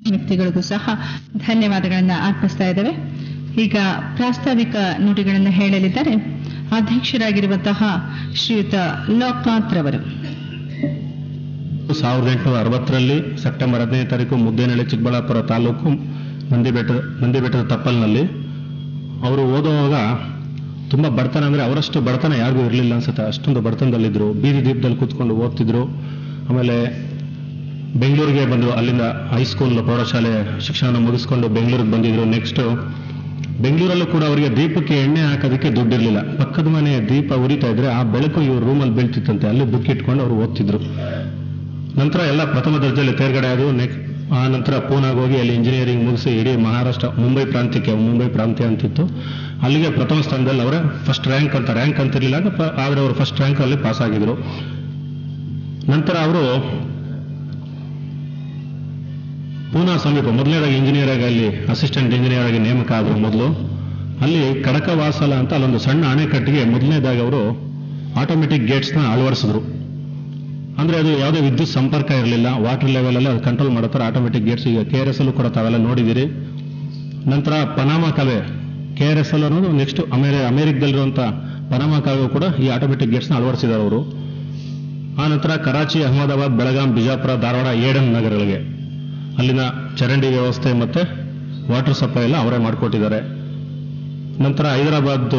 ವ್ಯಕ್ತಿಗಳಿಗೂ ಸಹ ಧನ್ಯವಾದಗಳನ್ನು ಅರ್ಪಿಸ್ತಾ ಇದ್ದೇವೆ ಈಗ ಪ್ರಾಸ್ತಾವಿಕ ನುಡಿಗಳನ್ನು ಹೇಳಲಿದ್ದಾರೆ ಅಧ್ಯಕ್ಷರಾಗಿರುವಂತಹ ಶ್ರೀಯುತ ಲೋಕನಾಥ್ ರವರು ಸಾವಿರದ ಎಂಟುನೂರ ಅರವತ್ತರಲ್ಲಿ ಸೆಪ್ಟೆಂಬರ್ ಹದಿನೈದು ತಾರೀಕು ಮುದ್ದೇನಹಳ್ಳಿ ಚಿಕ್ಕಬಳ್ಳಾಪುರ ತಾಲೂಕು ನಂದಿಬೆಟ್ಟ ನಂದಿಬೆಟ್ಟದ ತಪ್ಪಲ್ನಲ್ಲಿ ಅವರು ಓದುವಾಗ ತುಂಬ ಬಡತನ ಅಂದರೆ ಅವರಷ್ಟು ಬಡತನ ಯಾರಿಗೂ ಇರಲಿಲ್ಲ ಅನ್ಸುತ್ತೆ ಅಷ್ಟೊಂದು ಬಡತನದಲ್ಲಿದ್ದರು ಬೀದಿ ದೀಪದಲ್ಲಿ ಕೂತ್ಕೊಂಡು ಓದ್ತಿದ್ರು ಆಮೇಲೆ ಬೆಂಗಳೂರಿಗೆ ಬಂದರು ಅಲ್ಲಿಂದ ಹೈಸ್ಕೂಲ್ ಪ್ರೌಢಶಾಲೆ ಶಿಕ್ಷಣ ಮುಗಿಸ್ಕೊಂಡು ಬೆಂಗಳೂರಿಗೆ ಬಂದಿದ್ರು ನೆಕ್ಸ್ಟ್ ಬೆಂಗಳೂರಲ್ಲೂ ಕೂಡ ಅವರಿಗೆ ದೀಪಕ್ಕೆ ಎಣ್ಣೆ ಹಾಕೋದಕ್ಕೆ ದುಡ್ಡಿರಲಿಲ್ಲ ಪಕ್ಕದ ಮನೆ ದೀಪ ಉರಿತಾ ಇದ್ರೆ ಆ ಬೆಳಕು ಇವ್ರ ರೂಮಲ್ಲಿ ಬೀಳ್ತಿತ್ತಂತೆ ಅಲ್ಲಿ ಬುಕ್ ಇಟ್ಕೊಂಡು ಅವರು ಓದ್ತಿದ್ರು ನಂತರ ಎಲ್ಲ ಪ್ರಥಮ ದರ್ಜೆಯಲ್ಲಿ ತೇರ್ಗಡೆ ಆದವು ನೆಕ್ಸ್ಟ್ ಆ ನಂತರ ಪೂನಾಗೆ ಹೋಗಿ ಅಲ್ಲಿ ಇಂಜಿನಿಯರಿಂಗ್ ಮುಗಿಸಿ ಇಡೀ ಮಹಾರಾಷ್ಟ್ರ ಮುಂಬೈ ಪ್ರಾಂತ್ಯಕ್ಕೆ ಮುಂಬೈ ಪ್ರಾಂತ್ಯ ಅಂತಿತ್ತು ಅಲ್ಲಿಗೆ ಪ್ರಥಮ ಸ್ಥಾನದಲ್ಲಿ ಅವರೇ ಫಸ್ಟ್ ರ್ಯಾಂಕ್ ಅಂತ ರ್ಯಾಂಕ್ ಅಂತಿರ್ಲಿಲ್ಲ ಆದರೆ ಅವರು ಫಸ್ಟ್ ರ್ಯಾಂಕ್ ಅಲ್ಲಿ ಪಾಸ್ ಆಗಿದ್ರು ನಂತರ ಅವರು ಪೂನಾ ಸಮೀಪ ಮೊದಲನೇದಾಗಿ ಇಂಜಿನಿಯರ್ ಆಗಿ ಅಲ್ಲಿ ಅಸಿಸ್ಟೆಂಟ್ ಇಂಜಿನಿಯರ್ ಆಗಿ ನೇಮಕ ಆದರು ಮೊದಲು ಅಲ್ಲಿ ಕಡಕವಾಸಲ ಅಂತ ಅಲ್ಲೊಂದು ಸಣ್ಣ ಅಣೆಕಟ್ಟಿಗೆ ಮೊದಲನೇದಾಗಿ ಅವರು ಆಟೋಮೆಟಿಕ್ ಗೇಟ್ಸ್ನ ಅಳವಡಿಸಿದ್ರು ಅಂದ್ರೆ ಅದು ಯಾವುದೇ ವಿದ್ಯುತ್ ಸಂಪರ್ಕ ಇರಲಿಲ್ಲ ವಾಟರ್ ಲೆವೆಲ್ ಅಲ್ಲಿ ಅದು ಕಂಟ್ರೋಲ್ ಮಾಡತ್ತಾರೆ ಆಟೋಮೆಟಿಕ್ ಗೇಟ್ಸ್ ಈಗ ಕೆ ಆರ್ ಎಸ್ ಅಲ್ಲೂ ಕೂಡ ತಾವೆಲ್ಲ ನೋಡಿದಿರಿ ನಂತರ ಪನಾಮಾ ಕಾಲುವೆ ಕೆ ಆರ್ ಎಸ್ ಎಲ್ ಅನ್ನೋದು ನೆಕ್ಸ್ಟ್ ಅಮೇರಿ ಅಮೆರಿಕದಲ್ಲಿರುವಂಥ ಪನಾಮಾ ಕಾಲುವೆ ಕೂಡ ಈ ಆಟೋಮೆಟಿಕ್ ಗೇಟ್ಸ್ನ ಅಳವಡಿಸಿದ್ದಾರೆ ಅವರು ಆ ನಂತರ ಕರಾಚಿ ಅಹಮದಾಬಾದ್ ಬೆಳಗಾಂ ಬಿಜಾಪುರ ಧಾರವಾಡ ಏಡನ್ ನಗರಗಳಿಗೆ ಅಲ್ಲಿನ ಚರಂಡಿ ವ್ಯವಸ್ಥೆ ಮತ್ತೆ ವಾಟರ್ ಸಪ್ಲೈ ಎಲ್ಲ ಅವರೇ ಮಾಡಿಕೊಟ್ಟಿದ್ದಾರೆ ನಂತರ ಹೈದರಾಬಾದ್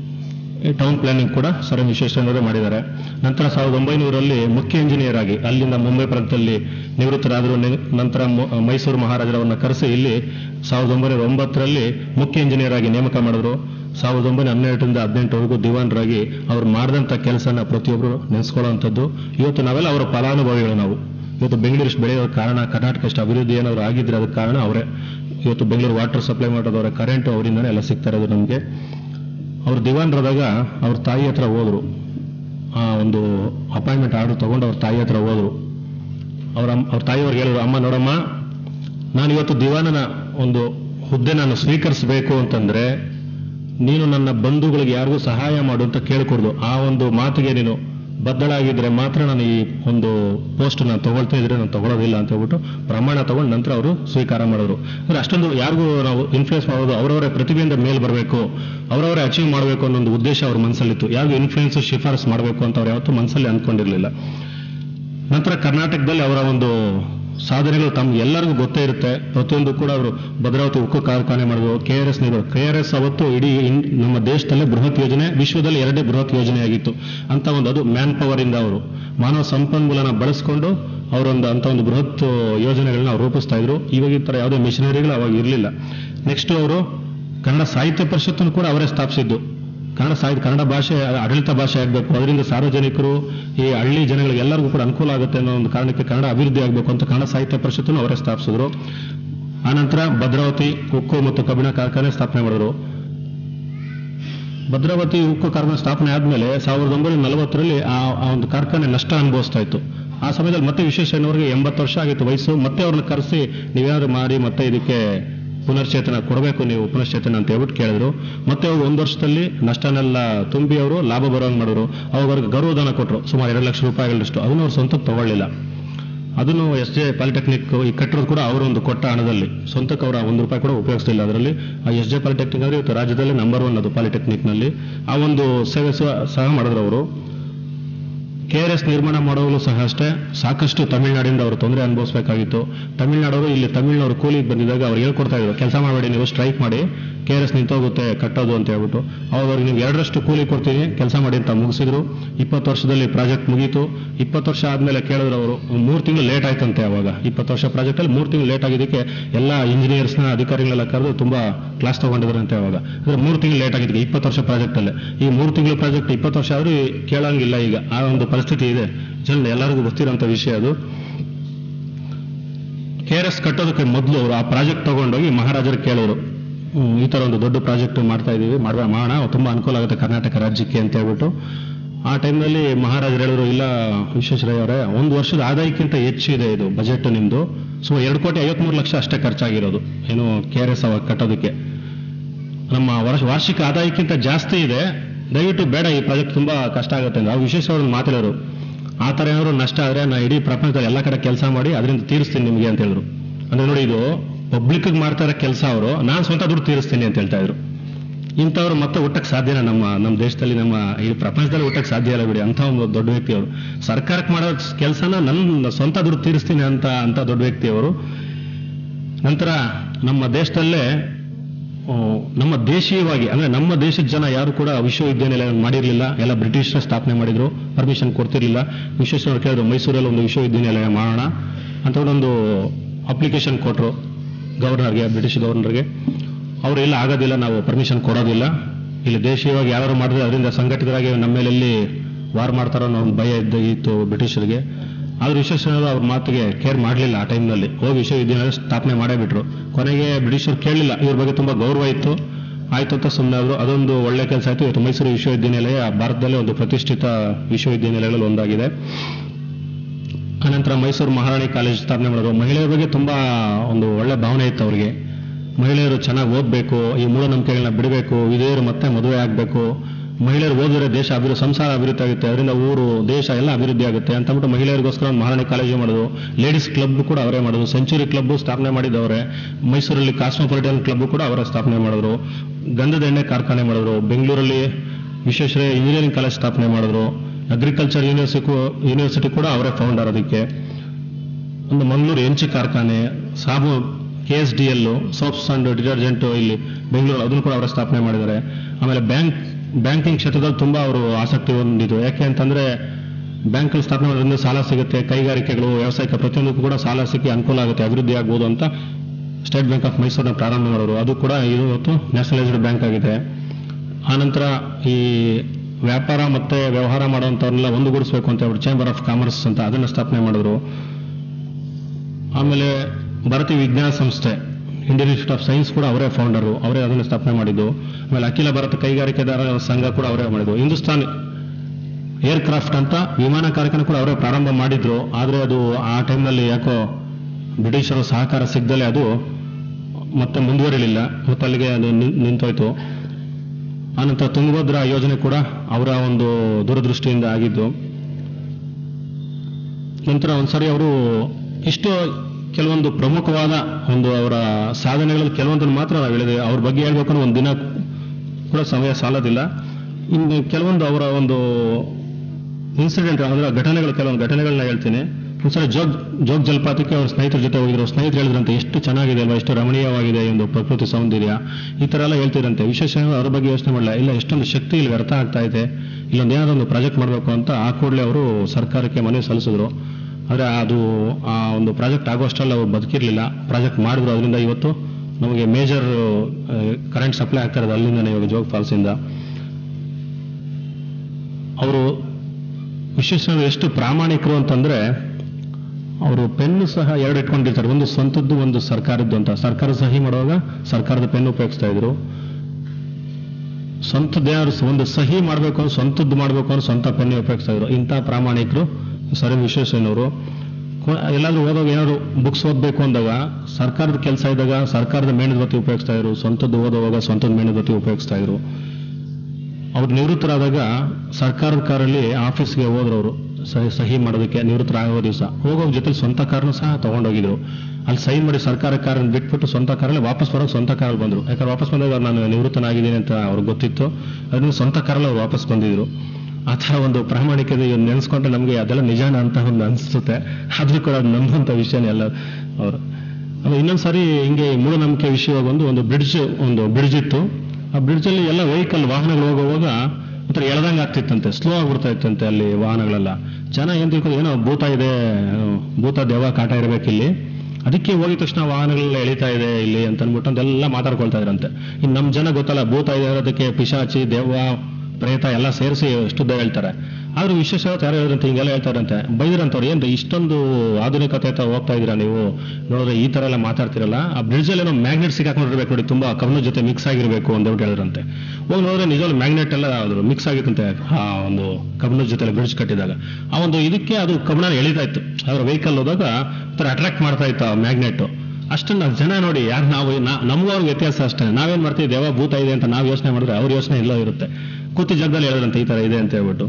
ಟೌನ್ ಪ್ಲಾನಿಂಗ್ ಕೂಡ ಸರ್ ಎಂ ವಿಶ್ವೇಶ್ವರಯ್ಯನವರೇ ಮಾಡಿದ್ದಾರೆ ನಂತರ ಸಾವಿರದ ಒಂಬೈನೂರಲ್ಲಿ ಮುಖ್ಯ ಇಂಜಿನಿಯರ್ ಆಗಿ ಅಲ್ಲಿಂದ ಮುಂಬೈ ಪ್ರಾಂತದಲ್ಲಿ ನಿವೃತ್ತರಾದರು ನೆ- ನಂತರ ಮು- ಮೈಸೂರು ಮಹಾರಾಜರವನ್ನ ಕರೆಸಿ ಇಲ್ಲಿ ಸಾವಿರದ ಒಂಬೈನೂರ ಒಂಬತ್ತರಲ್ಲಿ ಮುಖ್ಯ ಇಂಜಿನಿಯರ್ ಆಗಿ ನೇಮಕ ಮಾಡಿದ್ರು ಸಾವಿರದ ಒಂಬೈನೂರ ಹನ್ನೆರಡರಿಂದ ಹದಿನೆಂಟರವರೆಗೂ ದಿವಾನರಾಗಿ ಅವ್ರು ಮಾಡಿದಂಥ ಕೆಲಸನ ಪ್ರತಿಯೊಬ್ಬರು ನೆನೆಸ್ಕೊಳ್ಳುವಂಥದ್ದು ಇವತ್ತು ನಾವೆಲ್ಲ ಅವರ ಫಲಾನುಭವಿಗಳು ನಾವು ಇವತ್ತು ಬೆಂಗಳೂರು ಇಷ್ಟು ಬೆಳೆಯೋದಕ್ಕೆ ಕಾರಣ ಕರ್ನಾಟಕ ಇಷ್ಟು ಅಭಿವೃದ್ಧಿ ಏನಾದ್ರು ಆಗಿದ್ರೆ ಅದಕ್ಕೆ ಕಾರಣ ಅವರೇ ಇವತ್ತು ಬೆಂಗಳೂರು ವಾಟರ್ ಸಪ್ಲೈ ಮಾಡೋದವರ ಕರೆಂಟು ಅವರಿಂದನೇ ಎಲ್ಲ ಸಿಗ್ತಾ ಇರೋದು ನಮಗೆ ಅವ್ರು ದಿವಾನ್ರಾದಾಗ ಅವ್ರ ತಾಯಿ ಹತ್ರ ಹೋದ್ರು ಆ ಒಂದು ಅಪಾಯಿಂಟ್ಮೆಂಟ್ ಆರ್ಡರ್ ತಗೊಂಡು ಅವ್ರ ತಾಯಿ ಹತ್ರ ಹೋದ್ರು ಅವ್ರ ಅಮ್- ಅವ್ರ ತಾಯಿಯವ್ರಿಗೆ ಹೇಳಿದ್ರು ಅಮ್ಮ ನೋಡಮ್ಮ ನಾನು ಇವತ್ತು ದಿವಾನನ ಒಂದು ಹುದ್ದೆ ನಾನು ಸ್ವೀಕರಿಸಬೇಕು ಅಂತಂದ್ರೆ ನೀನು ನನ್ನ ಬಂಧುಗಳಿಗೆ ಯಾರಿಗೂ ಸಹಾಯ ಮಾಡು ಅಂತ ಕೇಳ್ಕೊಡ್ದು ಆ ಒಂದು ಮಾತಿಗೆ ನೀನು ಬದ್ಧಳಾಗಿದ್ರೆ ಮಾತ್ರ ನಾನು ಈ ಒಂದು ಪೋಸ್ಟ್ ನಾನು ತಗೊಳ್ತಾ ಇದ್ರೆ ನಾನು ತಗೊಳ್ಳೋದಿಲ್ಲ ಅಂತ ಹೇಳ್ಬಿಟ್ಟು ಪ್ರಮಾಣ ತಗೊಂಡು ನಂತರ ಅವರು ಸ್ವೀಕಾರ ಮಾಡಿದ್ರು ಅಂದ್ರೆ ಅಷ್ಟೊಂದು ಯಾರಿಗೂ ನಾವು ಇನ್ಫ್ಲೂಯೆನ್ಸ್ ಮಾಡೋದು ಅವರವರೇ ಪ್ರತಿಭೆಯಿಂದ ಮೇಲ್ ಬರಬೇಕು ಅವರವರೇ ಅಚೀವ್ ಮಾಡಬೇಕು ಅನ್ನೋ ಒಂದು ಉದ್ದೇಶ ಅವ್ರ ಮನಸ್ಸಲ್ಲಿತ್ತು ಯಾರಿಗೂ ಇನ್ಫ್ಲೂಯೆನ್ಸ್ ಶಿಫಾರಸ್ ಮಾಡಬೇಕು ಅಂತ ಅವ್ರು ಯಾವತ್ತೂ ಮನಸ್ಸಲ್ಲಿ ಅಂದ್ಕೊಂಡಿರಲಿಲ್ಲ ನಂತರ ಕರ್ನಾಟಕದಲ್ಲಿ ಅವರ ಒಂದು ಸಾಧನೆಗಳು ತಮ್ಗೆ ಎಲ್ಲರಿಗೂ ಗೊತ್ತೇ ಇರುತ್ತೆ ಪ್ರತಿಯೊಂದು ಕೂಡ ಅವರು ಭದ್ರಾವತಿ ಉಕ್ಕು ಕಾರ್ಖಾನೆ ಮಾಡಿದ್ರು ಕೆ ಆರ್ ಎಸ್ ನೀರು ಕೆ ಆರ್ ಎಸ್ ಅವತ್ತು ಇಡೀ ಇನ್- ನಮ್ಮ ದೇಶದಲ್ಲೇ ಬೃಹತ್ ಯೋಜನೆ ವಿಶ್ವದಲ್ಲಿ ಎರಡೇ ಬೃಹತ್ ಯೋಜನೆ ಆಗಿತ್ತು ಅಂತ ಒಂದು ಅದು ಮ್ಯಾನ್ ಪವರ್ ಇಂದ ಅವರು ಮಾನವ ಸಂಪನ್ಮೂಲನ ಬಳಸ್ಕೊಂಡು ಅವರೊಂದು ಅಂತ ಒಂದು ಬೃಹತ್ ಯೋಜನೆಗಳನ್ನ ಅವ್ರು ರೂಪಿಸ್ತಾ ಇದ್ರು ಇವಾಗ ಈ ತರ ಯಾವುದೇ ಮಿಷನರಿಗಳು ಅವಾಗ ಇರಲಿಲ್ಲ ನೆಕ್ಸ್ಟ್ ಅವರು ಕನ್ನಡ ಸಾಹಿತ್ಯ ಪರಿಷತ್ತನ್ನು ಕೂಡ ಅವರೇ ಸ್ಥಾಪಿಸಿದ್ದು ಕನ್ನಡ ಸಾಹಿತ್ಯ ಕನ್ನಡ ಭಾಷೆ ಆಡಳಿತ ಭಾಷೆ ಆಗಬೇಕು ಅದರಿಂದ ಸಾರ್ವಜನಿಕರು ಈ ಹಳ್ಳಿ ಜನಗಳಿಗೆ ಎಲ್ಲರಿಗೂ ಕೂಡ ಅನುಕೂಲ ಆಗುತ್ತೆ ಅನ್ನೋ ಒಂದು ಕಾರಣಕ್ಕೆ ಕನ್ನಡ ಅಭಿವೃದ್ಧಿ ಆಗಬೇಕು ಅಂತ ಕನ್ನಡ ಸಾಹಿತ್ಯ ಪರಿಷತ್ತನ್ನು ಅವರೇ ಸ್ಥಾಪಿಸಿದ್ರು ಆನಂತರ ಭದ್ರಾವತಿ ಉಕ್ಕು ಮತ್ತು ಕಬ್ಬಿಣ ಕಾರ್ಖಾನೆ ಸ್ಥಾಪನೆ ಮಾಡಿದ್ರು ಭದ್ರಾವತಿ ಉಕ್ಕು ಕಾರ್ಖಾನೆ ಸ್ಥಾಪನೆ ಆದಮೇಲೆ ಸಾವಿರದ ಒಂಬೈನೂರ ನಲವತ್ತರಲ್ಲಿ ಆ ಆ ಒಂದು ಕಾರ್ಖಾನೆ ನಷ್ಟ ಅನುಭವಿಸ್ತಾ ಇತ್ತು ಆ ಸಮಯದಲ್ಲಿ ಮತ್ತೆ ವಿಶ್ವೇಶ್ವರಯ್ಯನವರಿಗೆ ಎಂಬತ್ತು ವರ್ಷ ಆಗಿತ್ತು ವಯಸ್ಸು ಮತ್ತೆ ಅವ್ರನ್ನ ಕರೆಸಿ ನೀವೇನಾದ್ರು ಮಾಡಿ ಮತ್ತೆ ಇದಕ್ಕೆ ಪುನಶ್ಚೇತನ ಕೊಡಬೇಕು ನೀವು ಪುನಶ್ಚೇತನ ಅಂತ ಹೇಳ್ಬಿಟ್ಟು ಕೇಳಿದ್ರು ಮತ್ತೆ ಅವ್ರು ಒಂದು ವರ್ಷದಲ್ಲಿ ನಷ್ಟನೆಲ್ಲ ತುಂಬಿ ಅವರು ಲಾಭ ಬರೋಂಗ್ ಮಾಡಿದ್ರು ಅವಾಗ ಅವ್ರಿಗೆ ಗೌರವಧನ ಕೊಟ್ಟರು ಸುಮಾರು ಎರಡು ಲಕ್ಷ ರೂಪಾಯಿಗಳಷ್ಟು ಅದನ್ನು ಅವ್ರು ಸ್ವಂತಕ್ಕೆ ತಗೊಳ್ಳಿಲ್ಲ ಅದನ್ನು ಎಸ್ ಜೆ ಪಾಲಿಟೆಕ್ನಿಕ್ ಈ ಕಟ್ಟಿರೋದು ಕೂಡ ಅವರೊಂದು ಕೊಟ್ಟ ಹಣದಲ್ಲಿ ಸ್ವಂತಕ್ಕೆ ಅವರ ಒಂದು ರೂಪಾಯಿ ಕೂಡ ಉಪಯೋಗಿಸ್ತಿಲ್ಲ ಅದರಲ್ಲಿ ಆ ಎಸ್ ಜೆ ಪಾಲಿಟೆಕ್ನಿಕ್ ಅಂದ್ರೆ ಇವತ್ತು ರಾಜ್ಯದಲ್ಲಿ ನಂಬರ್ ಒನ್ ಅದು ಪಾಲಿಟೆಕ್ನಿಕ್ನಲ್ಲಿ ಆ ಒಂದು ಸೇವೆ ಸಹ- ಸಹ ಮಾಡಿದ್ರು ಅವರು ಕೆ ಆರ್ ಎಸ್ ನಿರ್ಮಾಣ ಮಾಡುವಾಗಲೂ ಸಹ ಅಷ್ಟೇ ಸಾಕಷ್ಟು ತಮಿಳುನಾಡಿಂದ ಅವರು ತೊಂದರೆ ಅನುಭವಿಸಬೇಕಾಗಿತ್ತು ತಮಿಳುನಾಡವರು ಇಲ್ಲಿ ತಮಿಳ್ನವರು ಕೂಲಿಗೆ ಬಂದಿದ್ದಾಗ ಅವ್ರು ಹೇಳ್ಕೊಡ್ತಾ ಇದ್ರು ಕೆಲಸ ಮಾಡಬೇಡಿ ನೀವು ಸ್ಟ್ರೈಕ್ ಮಾಡಿ ಕೆ ಆರ್ ಎಸ್ ನಿಂತೋಗುತ್ತೆ ಕಟ್ಟೋದು ಅಂತ ಹೇಳ್ಬಿಟ್ಟು ಅವಾಗ ಅವ್ರಿಗೆ ನೀವು ಎರಡರಷ್ಟು ಕೂಲಿ ಕೊಡ್ತೀನಿ ಕೆಲಸ ಮಾಡಿ ಅಂತ ಮುಗಿಸಿದ್ರು ಇಪ್ಪತ್ತು ವರ್ಷದಲ್ಲಿ ಪ್ರಾಜೆಕ್ಟ್ ಮುಗೀತು ಇಪ್ಪತ್ತು ವರ್ಷ ಆದ್ಮೇಲೆ ಕೇಳಿದ್ರು ಅವರು ಮೂರು ತಿಂಗಳು ಲೇಟ್ ಆಯ್ತಂತೆ ಅವಾಗ ಇಪ್ಪತ್ತು ವರ್ಷ ಪ್ರಾಜೆಕ್ಟ್ ಅಲ್ಲಿ ಮೂರು ತಿಂಗಳು ಲೇಟ್ ಆಗಿದ್ದಕ್ಕೆ ಎಲ್ಲ ಇಂಜಿನಿಯರ್ಸ್ನ ಅಧಿಕಾರಿಗಳೆಲ್ಲ ಕರೆದು ತುಂಬಾ ಕ್ಲಾಸ್ ತಗೊಂಡಿದ್ರಂತೆ ಅವಾಗ ಅಂದ್ರೆ ಮೂರು ತಿಂಗಳು ಲೇಟ್ ಆಗಿದ್ದಕ್ಕೆ ಇಪ್ಪತ್ತು ವರ್ಷ ಪ್ರಾಜೆಕ್ಟ್ ಅಲ್ಲೇ ಈ ಮೂರು ತಿಂಗಳು ಪ್ರಾಜೆಕ್ಟ್ ಇಪ್ಪತ್ತು ವರ್ಷ ಆದ್ರೂ ಕೇಳಂಗಿಲ್ಲ ಈಗ ಆ ಒಂದು ಪರಿಸ್ಥಿತಿ ಇದೆ ಜನ ಎಲ್ಲರಿಗೂ ಗೊತ್ತಿರೋಂಥ ವಿಷಯ ಅದು ಕೆ ಆರ್ ಎಸ್ ಕಟ್ಟೋದಕ್ಕೆ ಮೊದಲು ಅವರು ಆ ಪ್ರಾಜೆಕ್ಟ್ ತಗೊಂಡೋಗಿ ಮಹಾರಾಜರು ಕೇಳೋರು ಹ್ಮ್, ಈ ತರ ಒಂದು ದೊಡ್ಡ ಪ್ರಾಜೆಕ್ಟ್ ಮಾಡ್ತಾ ಇದೀವಿ ಮಾಡುವ ಮಾಡೋಣ ತುಂಬಾ ಅನುಕೂಲ ಆಗುತ್ತೆ ಕರ್ನಾಟಕ ರಾಜ್ಯಕ್ಕೆ ಅಂತ ಹೇಳ್ಬಿಟ್ಟು ಆ ಟೈಮ್ನಲ್ಲಿ ಮಹಾರಾಜರು ಹೇಳಿದ್ರು ಇಲ್ಲ ವಿಶ್ವೇಶ್ವರಯ್ಯ ಅವರೇ ಒಂದು ವರ್ಷದ ಆದಾಯಕ್ಕಿಂತ ಹೆಚ್ಚು ಇದೆ ಇದು ಬಜೆಟ್ ನಿಮ್ದು ಸೊ ಎರಡು ಕೋಟಿ ಐವತ್ಮೂರು ಲಕ್ಷ ಅಷ್ಟೇ ಖರ್ಚಾಗಿರೋದು ಏನು ಕೆ ಆರ್ ಎಸ್ ಅವಾಗ ಕಟ್ಟೋದಕ್ಕೆ ನಮ್ಮ ವರ್ಷ ವಾರ್ಷಿಕ ಆದಾಯಕ್ಕಿಂತ ಜಾಸ್ತಿ ಇದೆ ದಯವಿಟ್ಟು ಬೇಡ ಈ ಪ್ರಾಜೆಕ್ಟ್ ತುಂಬಾ ಕಷ್ಟ ಆಗುತ್ತೆ ಅಂತ ಅವ್ರು ವಿಶೇಷವಾಗಿ ಮಾತಾಡೋರು ಆ ಥರ ಏನಾದ್ರು ನಷ್ಟ ಆದ್ರೆ ನಾ ಇಡೀ ಪ್ರಪಂಚದಲ್ಲಿ ಎಲ್ಲ ಕಡೆ ಕೆಲಸ ಮಾಡಿ ಅದರಿಂದ ತೀರಿಸ್ತೀನಿ ನಿಮಗೆ ಅಂತ ಹೇಳಿದ್ರು ಅಂದ್ರೆ ನೋಡಿ ಇದು ಪಬ್ಲಿಕ್ ಮಾಡ್ತಾ ಇರೋ ಕೆಲಸ ಅವರು ನಾನು ಸ್ವಂತ ದುಡ್ಡು ತೀರಿಸ್ತೀನಿ ಅಂತ ಹೇಳ್ತಾ ಇದ್ರು ಇಂಥವ್ರು ಮತ್ತೆ ಹುಟ್ಟಕ್ಕೆ ಸಾಧ್ಯನಾ ನಮ್ಮ ನಮ್ಮ ದೇಶದಲ್ಲಿ ನಮ್ಮ ಈ ಪ್ರಪಂಚದಲ್ಲಿ ಹುಟ್ಟಕ್ಕೆ ಸಾಧ್ಯ ಇಲ್ಲ ಬಿಡಿ ಅಂತ ಒಂದು ದೊಡ್ಡ ವ್ಯಕ್ತಿ ಅವರು ಸರ್ಕಾರಕ್ಕೆ ಮಾಡೋ ಕೆಲಸನ ನನ್ನ ಸ್ವಂತ ದುಡ್ಡು ತೀರಿಸ್ತೀನಿ ಅಂತ ಅಂತ ದೊಡ್ಡ ವ್ಯಕ್ತಿ ಅವರು ನಂತರ ನಮ್ಮ ದೇಶದಲ್ಲೇ ಆ, ನಮ್ಮ ದೇಶೀಯವಾಗಿ ಅಂದ್ರೆ ನಮ್ಮ ದೇಶದ ಜನ ಯಾರು ಕೂಡ ವಿಶ್ವವಿದ್ಯಾನಿಲಯ ಮಾಡಿರಲಿಲ್ಲ ಎಲ್ಲ ಬ್ರಿಟಿಷರ ಸ್ಥಾಪನೆ ಮಾಡಿದ್ರು ಪರ್ಮಿಷನ್ ಕೊಡ್ತಿರ್ಲಿಲ್ಲ ವಿಶ್ವೇಶ್ವರ ಕೇಳಿದ್ರು ಮೈಸೂರಲ್ಲಿ ಒಂದು ವಿಶ್ವವಿದ್ಯಾನಿಲಯ ಮಾಡೋಣ ಅಂತ ಒಂದು ಅಪ್ಲಿಕೇಶನ್ ಕೊಟ್ಟರು ಗವರ್ನರ್ಗೆ ಬ್ರಿಟಿಷ್ ಗವರ್ನರ್ಗೆ ಅವರು ಇಲ್ಲ ಆಗೋದಿಲ್ಲ ನಾವು ಪರ್ಮಿಷನ್ ಕೊಡೋದಿಲ್ಲ ಇಲ್ಲಿ ದೇಶೀಯವಾಗಿ ಯಾರು ಮಾಡಿದ್ರೆ ಅದರಿಂದ ಸಂಘಟಿತರಾಗಿ ನಮ್ಮ ಮೇಲೆ ಎಲ್ಲಿ ವಾರ್ ಮಾಡ್ತಾರೋ ಅನ್ನೋ ಒಂದು ಭಯ ಇದ್ದ ಇತ್ತು ಬ್ರಿಟಿಷರಿಗೆ ಆದ್ರೆ ವಿಶ್ವೇಶ್ವರಯ್ಯ ಅವ್ರ ಮಾತಿಗೆ ಕೇರ್ ಮಾಡಲಿಲ್ಲ ಆ ಟೈಮ್ನಲ್ಲಿ ಹೋಗಿ ವಿಶ್ವವಿದ್ಯಾಲಯ ಸ್ಥಾಪನೆ ಮಾಡೇ ಬಿಟ್ರು ಕೊನೆಗೆ ಬ್ರಿಟಿಷರು ಕೇಳಲಿಲ್ಲ ಇವ್ರ ಬಗ್ಗೆ ತುಂಬಾ ಗೌರವ ಇತ್ತು ಆಯ್ತು ಅಂತ ಸುಮ್ಮನೆ ಆದ್ರು ಅದೊಂದು ಒಳ್ಳೆ ಕೆಲಸ ಆಯ್ತು ಇವತ್ತು ಮೈಸೂರು ವಿಶ್ವವಿದ್ಯಾನಿಲಯ ಭಾರತದಲ್ಲೇ ಒಂದು ಪ್ರತಿಷ್ಠಿತ ವಿಶ್ವವಿದ್ಯಾನಿಲಯಗಳಲ್ಲಿ ಒಂದಾಗಿದೆ ಅನಂತರ ಮೈಸೂರು ಮಹಾರಾಣಿ ಕಾಲೇಜ್ ಸ್ಥಾಪನೆ ಮಾಡಿದ್ರು ಮಹಿಳೆಯರ ಬಗ್ಗೆ ತುಂಬಾ ಒಂದು ಒಳ್ಳೆ ಭಾವನೆ ಇತ್ತು ಅವರಿಗೆ ಮಹಿಳೆಯರು ಚೆನ್ನಾಗಿ ಓದಬೇಕು ಈ ಮೂಢನಂಬಿಕೆಗಳನ್ನ ಬಿಡಬೇಕು ವಿಧೇಯರು ಮತ್ತೆ ಮದುವೆ ಆಗಬೇಕು ಮಹಿಳೆಯರು ಓದಿದ್ರೆ ದೇಶ ಅಭಿವೃದ್ಧಿ ಸಂಸಾರ ಅಭಿವೃದ್ಧಿ ಆಗುತ್ತೆ ಅದರಿಂದ ಊರು ದೇಶ ಎಲ್ಲ ಅಭಿವೃದ್ಧಿ ಆಗುತ್ತೆ ಅಂತ ಅಂದ್ಬಿಟ್ಟು ಮಹಿಳೆಯರಿಗೋಸ್ಕರ ಒಂದು ಮಹಾರಾಣಿ ಕಾಲೇಜು ಮಾಡೋದು ಲೇಡೀಸ್ ಕ್ಲಬ್ ಕೂಡ ಅವರೇ ಮಾಡೋದು ಸೆಂಚುರಿ ಕ್ಲಬ್ ಸ್ಥಾಪನೆ ಮಾಡಿದವರೇ ಮೈಸೂರಲ್ಲಿ ಕಾಸ್ಮೋಪಾಲಿಟನ್ ಕ್ಲಬ್ ಕೂಡ ಅವರೇ ಸ್ಥಾಪನೆ ಮಾಡಿದ್ರು ಗಂಧದ ಎಣ್ಣೆ ಕಾರ್ಖಾನೆ ಮಾಡಿದ್ರು ಬೆಂಗಳೂರಲ್ಲಿ ವಿಶ್ವೇಶ್ವರಯ್ಯ ಇಂಜಿನಿಯರಿಂಗ್ ಕಾಲೇಜ್ ಸ್ಥಾಪನೆ ಮಾಡಿದ್ರು ಅಗ್ರಿಕಲ್ಚರ್ ಯೂನಿವರ್ಸಿಟಿ ಯೂನಿವರ್ಸಿಟಿ ಕೂಡ ಅವರೇ ಫೌಂಡರ್ ಅದಕ್ಕೆ ಒಂದು ಮಂಗಳೂರು ಎಂಚು ಕಾರ್ಖಾನೆ ಸಾಬು K S D L soaps and detergent ಇಲ್ಲಿ ಬೆಂಗಳೂರು ಅದನ್ನು ಕೂಡ ಅವರೇ ಸ್ಥಾಪನೆ ಮಾಡಿದ್ದಾರೆ ಆಮೇಲೆ ಬ್ಯಾಂಕ್ ಬ್ಯಾಂಕಿಂಗ್ ಕ್ಷೇತ್ರದಲ್ಲಿ ತುಂಬಾ ಅವರು ಆಸಕ್ತಿ ಹೊಂದಿದ್ರು ಯಾಕೆ ಅಂತಂದ್ರೆ ಬ್ಯಾಂಕ್ ಸ್ಥಾಪನೆ ಮಾಡೋದ್ರಿಂದ ಸಾಲ ಸಿಗುತ್ತೆ ಕೈಗಾರಿಕೆಗಳು ವ್ಯವಸಾಯಕ್ಕೆ ಪ್ರತಿಯೊಂದಕ್ಕೂ ಕೂಡ ಸಾಲ ಸಿಕ್ಕಿ ಅನುಕೂಲ ಆಗುತ್ತೆ ಅಭಿವೃದ್ಧಿ ಆಗ್ಬೋದು ಅಂತ ಸ್ಟೇಟ್ ಬ್ಯಾಂಕ್ ಆಫ್ ಮೈಸೂರನ್ನ ಪ್ರಾರಂಭ ಮಾಡೋರು ಅದು ಕೂಡ ಇವತ್ತು ನ್ಯಾಷನಲೈಸ್ಡ್ ಬ್ಯಾಂಕ್ ಆಗಿದೆ ಆನಂತರ ಈ ವ್ಯಾಪಾರ ಮತ್ತೆ ವ್ಯವಹಾರ ಮಾಡುವಂಥವ್ರನ್ನೆಲ್ಲ ಒಂದುಗೂಡಿಸ್ಬೇಕು ಅಂತ ಹೇಳ್ಬಿಟ್ಟು ಚೇಂಬರ್ ಆಫ್ ಕಾಮರ್ಸ್ ಅಂತ ಅದನ್ನ ಸ್ಥಾಪನೆ ಮಾಡಿದ್ರು ಆಮೇಲೆ ಭಾರತೀಯ ವಿಜ್ಞಾನ ಸಂಸ್ಥೆ ಇಂಡಿಯನ್ ಇನ್ಸ್ಟಿಟ್ಯೂಟ್ ಆಫ್ ಸೈನ್ಸ್ ಕೂಡ ಅವರೇ ಫೌಂಡರು ಅವರೇ ಅದನ್ನು ಸ್ಥಾಪನೆ ಮಾಡಿದ್ದು ಆಮೇಲೆ ಅಖಿಲ ಭಾರತ ಕೈಗಾರಿಕೆದಾರರ ಸಂಘ ಕೂಡ ಅವರೇ ಮಾಡಿದ್ದು ಹಿಂದೂಸ್ತಾನ್ ಏರ್ ಕ್ರಾಫ್ಟ್ ಅಂತ ವಿಮಾನ ಕಾರ್ಖಾನೆ ಕೂಡ ಅವರೇ ಪ್ರಾರಂಭ ಮಾಡಿದ್ರು ಆದ್ರೆ ಅದು ಆ ಟೈಮ್ನಲ್ಲಿ ಯಾಕೋ ಬ್ರಿಟಿಷರ ಸಹಕಾರ ಸಿಗದಲೇ ಅದು ಮತ್ತೆ ಮುಂದುವರಿಲಿಲ್ಲ ಮತ್ತೆ ಅಲ್ಲಿಗೆ ಅದು ನಿನ್- ನಿಂತೋಯ್ತು ಆನಂತರ ತುಂಗಭದ್ರಾ ಯೋಜನೆ ಕೂಡ ಅವರ ಒಂದು ದೂರದೃಷ್ಟಿಯಿಂದ ಆಗಿದ್ದು ನಂತರ ಒಂದ್ಸರಿ ಅವರು ಇಷ್ಟು ಕೆಲವೊಂದು ಪ್ರಮುಖವಾದ ಒಂದು ಅವರ ಸಾಧನೆಗಳಲ್ಲಿ ಕೆಲವೊಂದನ್ನು ಮಾತ್ರ ನಾವು ಹೇಳಿದೆ ಅವ್ರ ಬಗ್ಗೆ ಹೇಳ್ಬೇಕು ಅಂದ್ರೆ ಒಂದು ದಿನ ಕೂಡ ಸಮಯ ಸಾಲೋದಿಲ್ಲ ಇನ್ನು ಕೆಲವೊಂದು ಅವರ ಒಂದು ಇನ್ಸಿಡೆಂಟ್ ಅಂದ್ರೆ ಘಟನೆಗಳು ಕೆಲವೊಂದು ಘಟನೆಗಳನ್ನ ಹೇಳ್ತೀನಿ ಒಂದ್ಸರಿ ಜೋಗ್ ಜೋಗ್ ಜಲಪಾತಕ್ಕೆ ಅವ್ರ ಸ್ನೇಹಿತರ ಜೊತೆ ಹೋಗಿದ್ರು ಸ್ನೇಹಿತರು ಹೇಳಿದ್ರಂತೆ ಎಷ್ಟು ಚೆನ್ನಾಗಿದೆ ಅಲ್ವಾ ಎಷ್ಟು ರಮಣೀಯವಾಗಿದೆ ಈ ಒಂದು ಪ್ರಕೃತಿ ಸೌಂದರ್ಯ ಈ ತರ ಎಲ್ಲ ಹೇಳ್ತಿರಂತೆ ವಿಶೇಷ ಅವ್ರ ಬಗ್ಗೆ ಯೋಚನೆ ಮಾಡಲ್ಲ ಇಲ್ಲ ಎಷ್ಟೊಂದು ಶಕ್ತಿ ಇಲ್ಲಿ ವ್ಯರ್ಥ ಆಗ್ತಾ ಇದೆ ಇಲ್ಲೊಂದು ಏನಾದ್ರು ಒಂದು ಪ್ರಾಜೆಕ್ಟ್ ಮಾಡಬೇಕು ಅಂತ ಆ ಕೂಡಲೇ ಅವರು ಸರ್ಕಾರಕ್ಕೆ ಮನವಿ ಸಲ್ಲಿಸಿದ್ರು ಆದ್ರೆ ಅದು ಆ ಒಂದು ಪ್ರಾಜೆಕ್ಟ್ ಆಗೋಷ್ಟರಲ್ಲಿ ಅವ್ರು ಬದುಕಿರ್ಲಿಲ್ಲ ಪ್ರಾಜೆಕ್ಟ್ ಮಾಡಿದ್ರು ಅದರಿಂದ ಇವತ್ತು ನಮಗೆ ಮೇಜರ್ ಕರೆಂಟ್ ಸಪ್ಲೈ ಆಗ್ತಾ ಇರೋದು ಅಲ್ಲಿಂದನೇ ಇವಾಗ ಜೋಗ್ ಫಾಲ್ಸ್ ಇಂದ ಅವರು ವಿಶ್ವೇಶ್ವರ ಎಷ್ಟು ಪ್ರಾಮಾಣಿಕರು ಅಂತಂದ್ರೆ ಅವರು ಪೆನ್ನು ಸಹ ಎರಡು ಇಟ್ಕೊಂಡಿರ್ತಾರೆ ಒಂದು ಸ್ವಂತದ್ದು ಒಂದು ಸರ್ಕಾರದ್ದು ಅಂತ ಸರ್ಕಾರ ಸಹಿ ಮಾಡುವಾಗ ಸರ್ಕಾರದ ಪೆನ್ ಉಪಯೋಗಿಸ್ತಾ ಇದ್ರು ಸ್ವಂತದ್ದೇನಾದ್ರು ಒಂದು ಸಹಿ ಮಾಡಬೇಕು ಅಂದ್ರೆ ಸ್ವಂತದ್ದು ಮಾಡಬೇಕು ಅಂದ್ರೆ ಸ್ವಂತ ಪೆನ್ ಉಪಯೋಗಿಸ್ತಾ ಇದ್ರು ಇಂಥ ಪ್ರಾಮಾಣಿಕರು ಸರ್ ವಿಶ್ವೇಶ್ವರಯ್ಯನವರು ಕೊ- ಎಲ್ಲಾದ್ರೂ ಓದುವಾಗ ಏನಾದ್ರು ಬುಕ್ಸ್ ಓದಬೇಕು ಅಂದಾಗ ಸರ್ಕಾರದ ಕೆಲಸ ಇದ್ದಾಗ ಸರ್ಕಾರದ ಮೇಣದಬತ್ತಿ ಉಪಯೋಗಿಸ್ತಾ ಇದ್ರು ಸ್ವಂತದ್ದು ಓದುವಾಗ ಸ್ವಂತದ ಮೇಣದಬತ್ತಿ ಉಪಯೋಗಿಸ್ತಾ ಇದ್ರು ಅವ್ರು ನಿವೃತ್ತರಾದಾಗ ಸರ್ಕಾರದ ಕಾರಲ್ಲಿ ಆಫೀಸ್ಗೆ ಹೋದ್ರು ಅವರು ಸಹಿ ಸಹಿ ಮಾಡೋದಕ್ಕೆ ನಿವೃತ್ತರಾಗೋ ದಿವಸ ಹೋಗೋ ಜೊತೆ ಸ್ವಂತ ಕಾರನ್ನು ಸಹ ತಗೊಂಡೋಗಿದ್ರು ಅಲ್ಲಿ ಸೈನ್ ಮಾಡಿ ಸರ್ಕಾರ ಕಾರನ್ನು ಬಿಟ್ಬಿಟ್ಟು ಸ್ವಂತ ಕಾರಲ್ಲಿ ವಾಪಸ್ ಬರೋಕೆ ಸ್ವಂತ ಕಾರಲ್ಲಿ ಬಂದ್ರು ಯಾಕಂದ್ರೆ ವಾಪಸ್ ಬಂದಾಗ ನಾನು ನಿವೃತ್ತನಾಗಿದ್ದೀನಿ ಅಂತ ಅವ್ರಿಗೆ ಗೊತ್ತಿತ್ತು ಅದರಿಂದ ಸ್ವಂತ ಕಾರಲ್ಲಿ ಅವ್ರು ವಾಪಸ್ ಬಂದಿದ್ರು ಆ ಥರ ಒಂದು ಪ್ರಾಮಾಣಿಕತೆ ನೆನೆಸ್ಕೊಂಡ್ರೆ ನಮಗೆ ಅದೆಲ್ಲ ನಿಜಾನ ಅಂತ ಒಂದು ಅನಿಸುತ್ತೆ ಆದ್ರೂ ಕೂಡ ಅದು ನಂಬುವಂಥ ವಿಷಯನೇ ಅಲ್ಲ ಅವರು ಆಮೇಲೆ ಇನ್ನೊಂದು ಸಾರಿ ಹಿಂಗೆ ಈ ಮೂಢನಂಬಿಕೆ ವಿಷಯವಾಗಿ ಒಂದು ಒಂದು ಬ್ರಿಡ್ಜ್ ಒಂದು ಬ್ರಿಡ್ಜ್ ಇತ್ತು ಆ ಬ್ರಿಡ್ಜ್ ಅಲ್ಲಿ ಎಲ್ಲ ವೆಹಿಕಲ್ ವಾಹನಗಳು ಹೋಗುವಾಗ ಒಂಥರ ಎಳ್ದಂಗೆ ಆಗ್ತಿತ್ತಂತೆ ಸ್ಲೋ ಆಗ್ಬಿಡ್ತಾ ಇತ್ತಂತೆ ಅಲ್ಲಿ ವಾಹನಗಳೆಲ್ಲ ಜನ ಏನ್ ತಿಳ್ಕೊಂಡು ಏನೋ ಭೂತ ಇದೆ ಏನೋ ಭೂತ ದೆವ್ವ ಕಾಟ ಇರಬೇಕಿಲ್ಲಿ ಅದಕ್ಕೆ ಹೋಗಿದ ತಕ್ಷಣ ವಾಹನಗಳೆಲ್ಲ ಎಳಿತಾ ಇದೆ ಇಲ್ಲಿ ಅಂತ ಅಂದ್ಬಿಟ್ಟು ಅಂತೆಲ್ಲ ಮಾತಾಡ್ಕೊಳ್ತಾ ಇದ್ರಂತೆ ಇನ್ನು ನಮ್ಮ ಜನ ಗೊತ್ತಲ್ಲ ಭೂತ ಇದೆ ಅನ್ನೋದಕ್ಕೆ ಪಿಶಾಚಿ ದೆವ್ವ ಪ್ರೇತ ಎಲ್ಲ ಸೇರಿಸಿ ಶುದ್ಧ ಹೇಳ್ತಾರೆ ಆದ್ರೂ ವಿಶೇಷವಾಗಿ ಯಾರು ಹೇಳಿದ್ರಂತೆ ಹಿಂಗೆಲ್ಲ ಹೇಳ್ತಾರಂತೆ ಬೈದ್ರಂತವ್ರು ಏನ್ರಿ ಇಷ್ಟೊಂದು ಆಧುನಿಕತೆ ಹತ್ರ ಹೋಗ್ತಾ ಇದೀರಾ ನೀವು ನೋಡಿದ್ರೆ ಈ ತರ ಎಲ್ಲ ಮಾತಾಡ್ತಿರಲ್ಲ ಆ ಬ್ರಿಡ್ಜ್ ಅಲ್ಲಿ ಏನೋ ಮ್ಯಾಗ್ನೆಟ್ ಸಿಕ್ಕಾಕೊಂಡಿರ್ಬೇಕು ನೋಡಿ ತುಂಬಾ ಕಬ್ಬಿಣದ ಜೊತೆ ಮಿಕ್ಸ್ ಆಗಿರ್ಬೇಕು ಅಂದ್ಬಿಟ್ಟು ಹೇಳಿದ್ರಂತೆ ಹೋಗಿ ನೋಡಿದ್ರೆ ನಿಜವಾಗ್ಲೂ ಮ್ಯಾಗ್ನೆಟ್ ಎಲ್ಲ ಅದು ಮಿಕ್ಸ್ ಆಗಿತ್ತಂತೆ ಆ ಒಂದು ಕಬ್ಬಿಣದ ಜೊತೆ ಬ್ರಿಡ್ಜ್ ಕಟ್ಟಿದಾಗ ಆ ಒಂದು ಇದಕ್ಕೆ ಅದು ಕಬ್ಬಿಣ ಎಳಿತಾ ಇತ್ತು ಅದ್ರ ವೆಹಿಕಲ್ ಹೋದಾಗ ಒಂಥರ ಅಟ್ರಾಕ್ಟ್ ಮಾಡ್ತಾ ಇತ್ತು ಆ ಮ್ಯಾಗ್ನೆಟ್ ಅಷ್ಟನ್ನ ಜನ ನೋಡಿ ಯಾರು ನಾವು ನಾ- ನಮಗೂ ಅವ್ರಿಗೆ ವ್ಯತ್ಯಾಸ ಅಷ್ಟೇ ನಾವೇನ್ ಮಾಡ್ತೀವಿ ದೇವ ಭೂತ ಇದೆ ಅಂತ ನಾವು ಯೋಚನೆ ಮಾಡಿದ್ರೆ ಅವ್ರ ಯೋಚನೆ ಎಲ್ಲೋ ಇರುತ್ತೆ ಕೂತಿ ಜಾಗದಲ್ಲಿ ಹೇಳಿದ್ರಂತೆ ಈ ತರ ಇದೆ ಅಂತ ಹೇಳ್ಬಿಟ್ಟು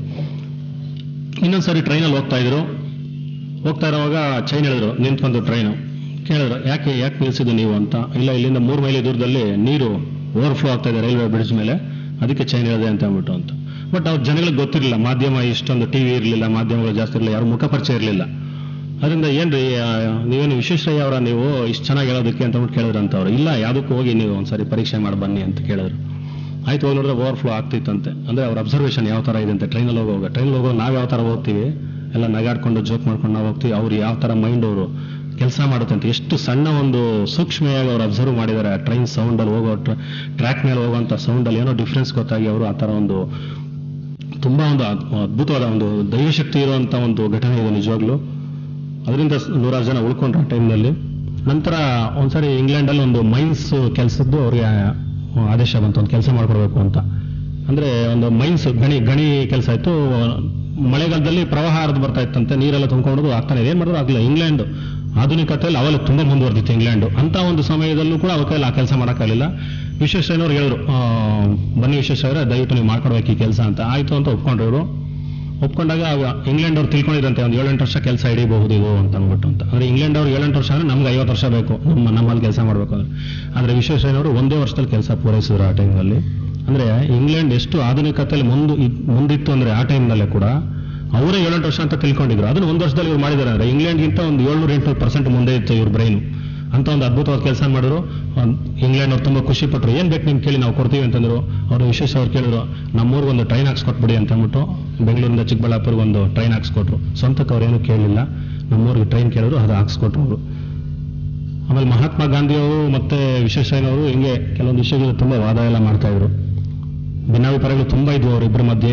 ಇನ್ನೊಂದ್ಸರಿ ಟ್ರೈನಲ್ಲಿ ಹೋಗ್ತಾ ಇದ್ರು ಹೋಗ್ತಾ ಇರುವಾಗ ಚೈನ್ ಹೇಳಿದ್ರು ನಿಂತ್ಕೊಂಡು ಟ್ರೈನು ಕೇಳಿದ್ರು ಯಾಕೆ ಯಾಕೆ ನಿಲ್ಸಿದ್ದು ನೀವು ಅಂತ ಇಲ್ಲ ಇಲ್ಲಿಂದ ಮೂರು ಮೈಲಿ ದೂರದಲ್ಲಿ ನೀರು ಓವರ್ಫ್ಲೋ ಆಗ್ತಾ ಇದೆ ರೈಲ್ವೆ ಬ್ರಿಡ್ಜ್ ಮೇಲೆ ಅದಕ್ಕೆ ಚೈನ್ ಇಳಿದೆ ಅಂತ ಅಂದ್ಬಿಟ್ಟು ಅಂತ ಬಟ್ ಅವ್ರ ಜನಗಳಿಗೆ ಗೊತ್ತಿರಲಿಲ್ಲ ಮಾಧ್ಯಮ ಇಷ್ಟೊಂದು ಟಿವಿ ಇರಲಿಲ್ಲ ಮಾಧ್ಯಮಗಳು ಜಾಸ್ತಿ ಇರಲಿಲ್ಲ ಯಾರು ಮುಖಪರಿಚಯ ಇರಲಿಲ್ಲ ಅದರಿಂದ ಏನ್ರಿ ಆ, ನೀವೇನು ವಿಶ್ವೇಶ್ವರಯ್ಯ ಅವರ ನೀವು ಇಷ್ಟು ಚೆನ್ನಾಗಿ ಹೇಳೋದಕ್ಕೆ ಅಂತ ಅಂದ್ಬಿಟ್ಟು ಕೇಳಿದ್ರು ಅಂತ ಅವ್ರು ಇಲ್ಲ ಯಾವುದಕ್ಕೂ ಹೋಗಿ ನೀವು ಒಂದ್ಸರಿ ಪರೀಕ್ಷೆ ಮಾಡಿ ಬನ್ನಿ ಅಂತ ಕೇಳಿದ್ರು ಆಯ್ತು ಹೋಗಿ ನೋಡಿದ್ರೆ ಓವರ್ಫ್ಲೋ ಆಗ್ತಿತ್ತಂತೆ ಅಂದ್ರೆ ಅವ್ರ ಅಬ್ಸರ್ವೇಷನ್ ಯಾವ ತರ ಇದೆ ಅಂತ ಟ್ರೈನಲ್ಲಿ ಹೋಗುವಾಗ ಟ್ರೈನಲ್ಲಿ ಹೋಗುವಾಗ ನಾವು ಯಾವ ತರ ಹೋಗ್ತೀವಿ ಎಲ್ಲ ನಗಾಡ್ಕೊಂಡು ಜೋಕ್ ಮಾಡ್ಕೊಂಡು ನಾವು ಹೋಗ್ತೀವಿ ಅವ್ರು ಯಾವ ತರ ಮೈಂಡ್ ಅವರು ಕೆಲಸ ಮಾಡುತ್ತಂತೆ ಎಷ್ಟು ಸಣ್ಣ ಒಂದು ಸೂಕ್ಷ್ಮೆಯಾಗಿ ಅವ್ರು ಅಬ್ಸರ್ವ್ ಮಾಡಿದ್ದಾರೆ ಟ್ರೈನ್ ಸೌಂಡ್ ಅಲ್ಲಿ ಹೋಗೋ ಟ್ರ್ಯಾಕ್ ಮೇಲೆ ಹೋಗುವಂತ ಸೌಂಡ್ ಅಲ್ಲಿ ಏನೋ ಡಿಫ್ರೆನ್ಸ್ ಗೊತ್ತಾಗಿ ಅವರು ಆ ತರ ಒಂದು ತುಂಬಾ ಒಂದು ಅದ್- ಅದ್ಭುತವಾದ ಒಂದು ದೈವಶಕ್ತಿ ಇರುವಂತ ಒಂದು ಘಟನೆ ಇದೆ ನಿಜವಾಗ್ಲೂ ಅದರಿಂದ ನೂರಾರು ಜನ ಉಳ್ಕೊಂಡ್ರು ಆ ಟೈಮ್ನಲ್ಲಿ ನಂತರ ಒಂದ್ಸರಿ ಇಂಗ್ಲೆಂಡಲ್ಲಿ ಒಂದು ಮೈನ್ಸ್ ಕೆಲಸದ್ದು ಅವ್ರಿಗೆ ಆದೇಶ ಬಂತು ಒಂದು ಕೆಲಸ ಮಾಡ್ಕೊಡ್ಬೇಕು ಅಂತ ಅಂದ್ರೆ ಒಂದು ಮೈನ್ಸ್ ಗಣಿ ಗಣಿ ಕೆಲಸ ಆಯ್ತು ಮಳೆಗಾಲದಲ್ಲಿ ಪ್ರವಾಹ ಹರಿದು ಬರ್ತಾ ಇತ್ತಂತೆ ನೀರೆಲ್ಲ ತುಂಬಿಕೊಂಡು ಆಗ್ತಾನೆ ಇದೆ ಏನ್ ಮಾಡಿದ್ರು ಆಗ್ಲಿಲ್ಲ ಇಂಗ್ಲೆಂಡ್ ಆಧುನಿಕತೆಯಲ್ಲಿ ಅವೆಲ್ಲ ತುಂಬಾ ಮುಂದುವರೆದಿತ್ತು ಇಂಗ್ಲೆಂಡ್ ಅಂತ ಒಂದು ಸಮಯದಲ್ಲೂ ಕೂಡ ಅವ್ರ ಕೈಯಲ್ಲಿ ಆ ಕೆಲಸ ಮಾಡೋಕ್ಕಾಗಲಿಲ್ಲ ವಿಶ್ವೇಶ್ವರಯ್ಯನವ್ರು ಹೇಳಿದ್ರು ಆ, ಬನ್ನಿ ವಿಶ್ವೇಶ್ವರ ದಯವಿಟ್ಟು ನೀವು ಮಾಡ್ಕೊಡ್ಬೇಕು ಈ ಕೆಲಸ ಅಂತ ಆಯ್ತು ಅಂತ ಒಪ್ಕೊಂಡ್ರು ಇವರು ಒಪ್ಕೊಂಡಾಗ ಅವ ಇಂಗ್ಲೆಂಡ್ ಅವ್ರು ತಿಳ್ಕೊಂಡಿದ್ರಂತೆ ಒಂದು ಏಳೆಂಟು ವರ್ಷ ಕೆಲಸ ಹಿಡಿಬಹುದು ಇದು ಅಂತ ಅಂದ್ಬಿಟ್ಟು ಅಂತ ಅಂದ್ರೆ ಇಂಗ್ಲೆಂಡ್ ಅವ್ರು ಏಳೆಂಟು ವರ್ಷ ಅಂದ್ರೆ ನಮ್ಗೆ ಐವತ್ತು ವರ್ಷ ಬೇಕು ನಮ್ಮ ನಮ್ಮಲ್ಲಿ ಕೆಲಸ ಮಾಡಬೇಕು ಅಂದ್ರೆ ಆದ್ರೆ ವಿಶ್ವೇಶ್ವರಯ್ಯನವರು ಒಂದೇ ವರ್ಷದಲ್ಲಿ ಕೆಲಸ ಪೂರೈಸಿದ್ರು ಆ ಟೈಮ್ನಲ್ಲಿ ಅಂದ್ರೆ ಇಂಗ್ಲೆಂಡ್ ಎಷ್ಟು ಆಧುನಿಕತೆಯಲ್ಲಿ ಮುಂದು ಇದ್- ಮುಂದಿತ್ತು ಅಂದ್ರೆ ಆ ಟೈಮ್ನಲ್ಲೇ ಕೂಡ ಅವರೇ ಏಳೆಂಟು ವರ್ಷ ಅಂತ ತಿಳ್ಕೊಂಡಿದ್ರು ಅದನ್ನ ಒಂದು ವರ್ಷದಲ್ಲಿ ಇವ್ರು ಮಾಡಿದ್ದಾರೆ ಅಂದ್ರೆ ಇಂಗ್ಲೆಂಡ್ಗಿಂತ ಒಂದು ಏಳ್ನೂರ ಎಂಟುನೂರು ಪರ್ಸೆಂಟ್ ಮುಂದೆ ಇತ್ತು ಇವ್ರ ಬ್ರೈನು ಅಂತ ಒಂದು ಅದ್ಭುತವಾದ ಕೆಲಸ ಮಾಡಿದ್ರು ಒಂದ್ ಇಂಗ್ಲೆಂಡ್ ಅವ್ರು ತುಂಬಾ ಖುಷಿ ಪಟ್ರು ಏನ್ ಬೇಕು ನಿಮ್ ಕೇಳಿ ನಾವು ಕೊಡ್ತೀವಿ ಅಂತಂದ್ರು ಅವರು ವಿಶೇಷ ಅವ್ರು ಕೇಳಿದ್ರು ನಮ್ಮೂರಿಗೆ ಒಂದು ಟ್ರೈನ್ ಹಾಕ್ಸ್ಕೊಟ್ಬಿಡಿ ಅಂತ ಅಂದ್ಬಿಟ್ಟು ಬೆಂಗಳೂರಿಂದ ಚಿಕ್ಕಬಳ್ಳಾಪುರ್ಗೆ ಒಂದು ಟ್ರೈನ್ ಹಾಕ್ಸ್ಕೊಟ್ರು ಸ್ವಂತಕ್ಕೆ ಅವ್ರೇನು ಕೇಳಿಲ್ಲ ನಮ್ಮೂರಿಗೆ ಟ್ರೈನ್ ಕೇಳಿದ್ರು ಅದು ಹಾಕ್ಸ್ಕೊಟ್ರು ಅವರು ಆಮೇಲೆ ಮಹಾತ್ಮ ಗಾಂಧಿಯವರು ಮತ್ತೆ ವಿಶ್ವೇಶ್ವರಯ್ಯನವರು ಹಿಂಗೆ ಕೆಲವೊಂದು ವಿಷಯಗಳು ತುಂಬಾ ವಾದ ಎಲ್ಲ ಮಾಡ್ತಾ ಇದ್ರು ಭಿನ್ನಾಭಿಪ್ರಾಯಗಳು ತುಂಬಾ ಇದ್ವು ಅವರಿಬ್ಬರ ಮಧ್ಯೆ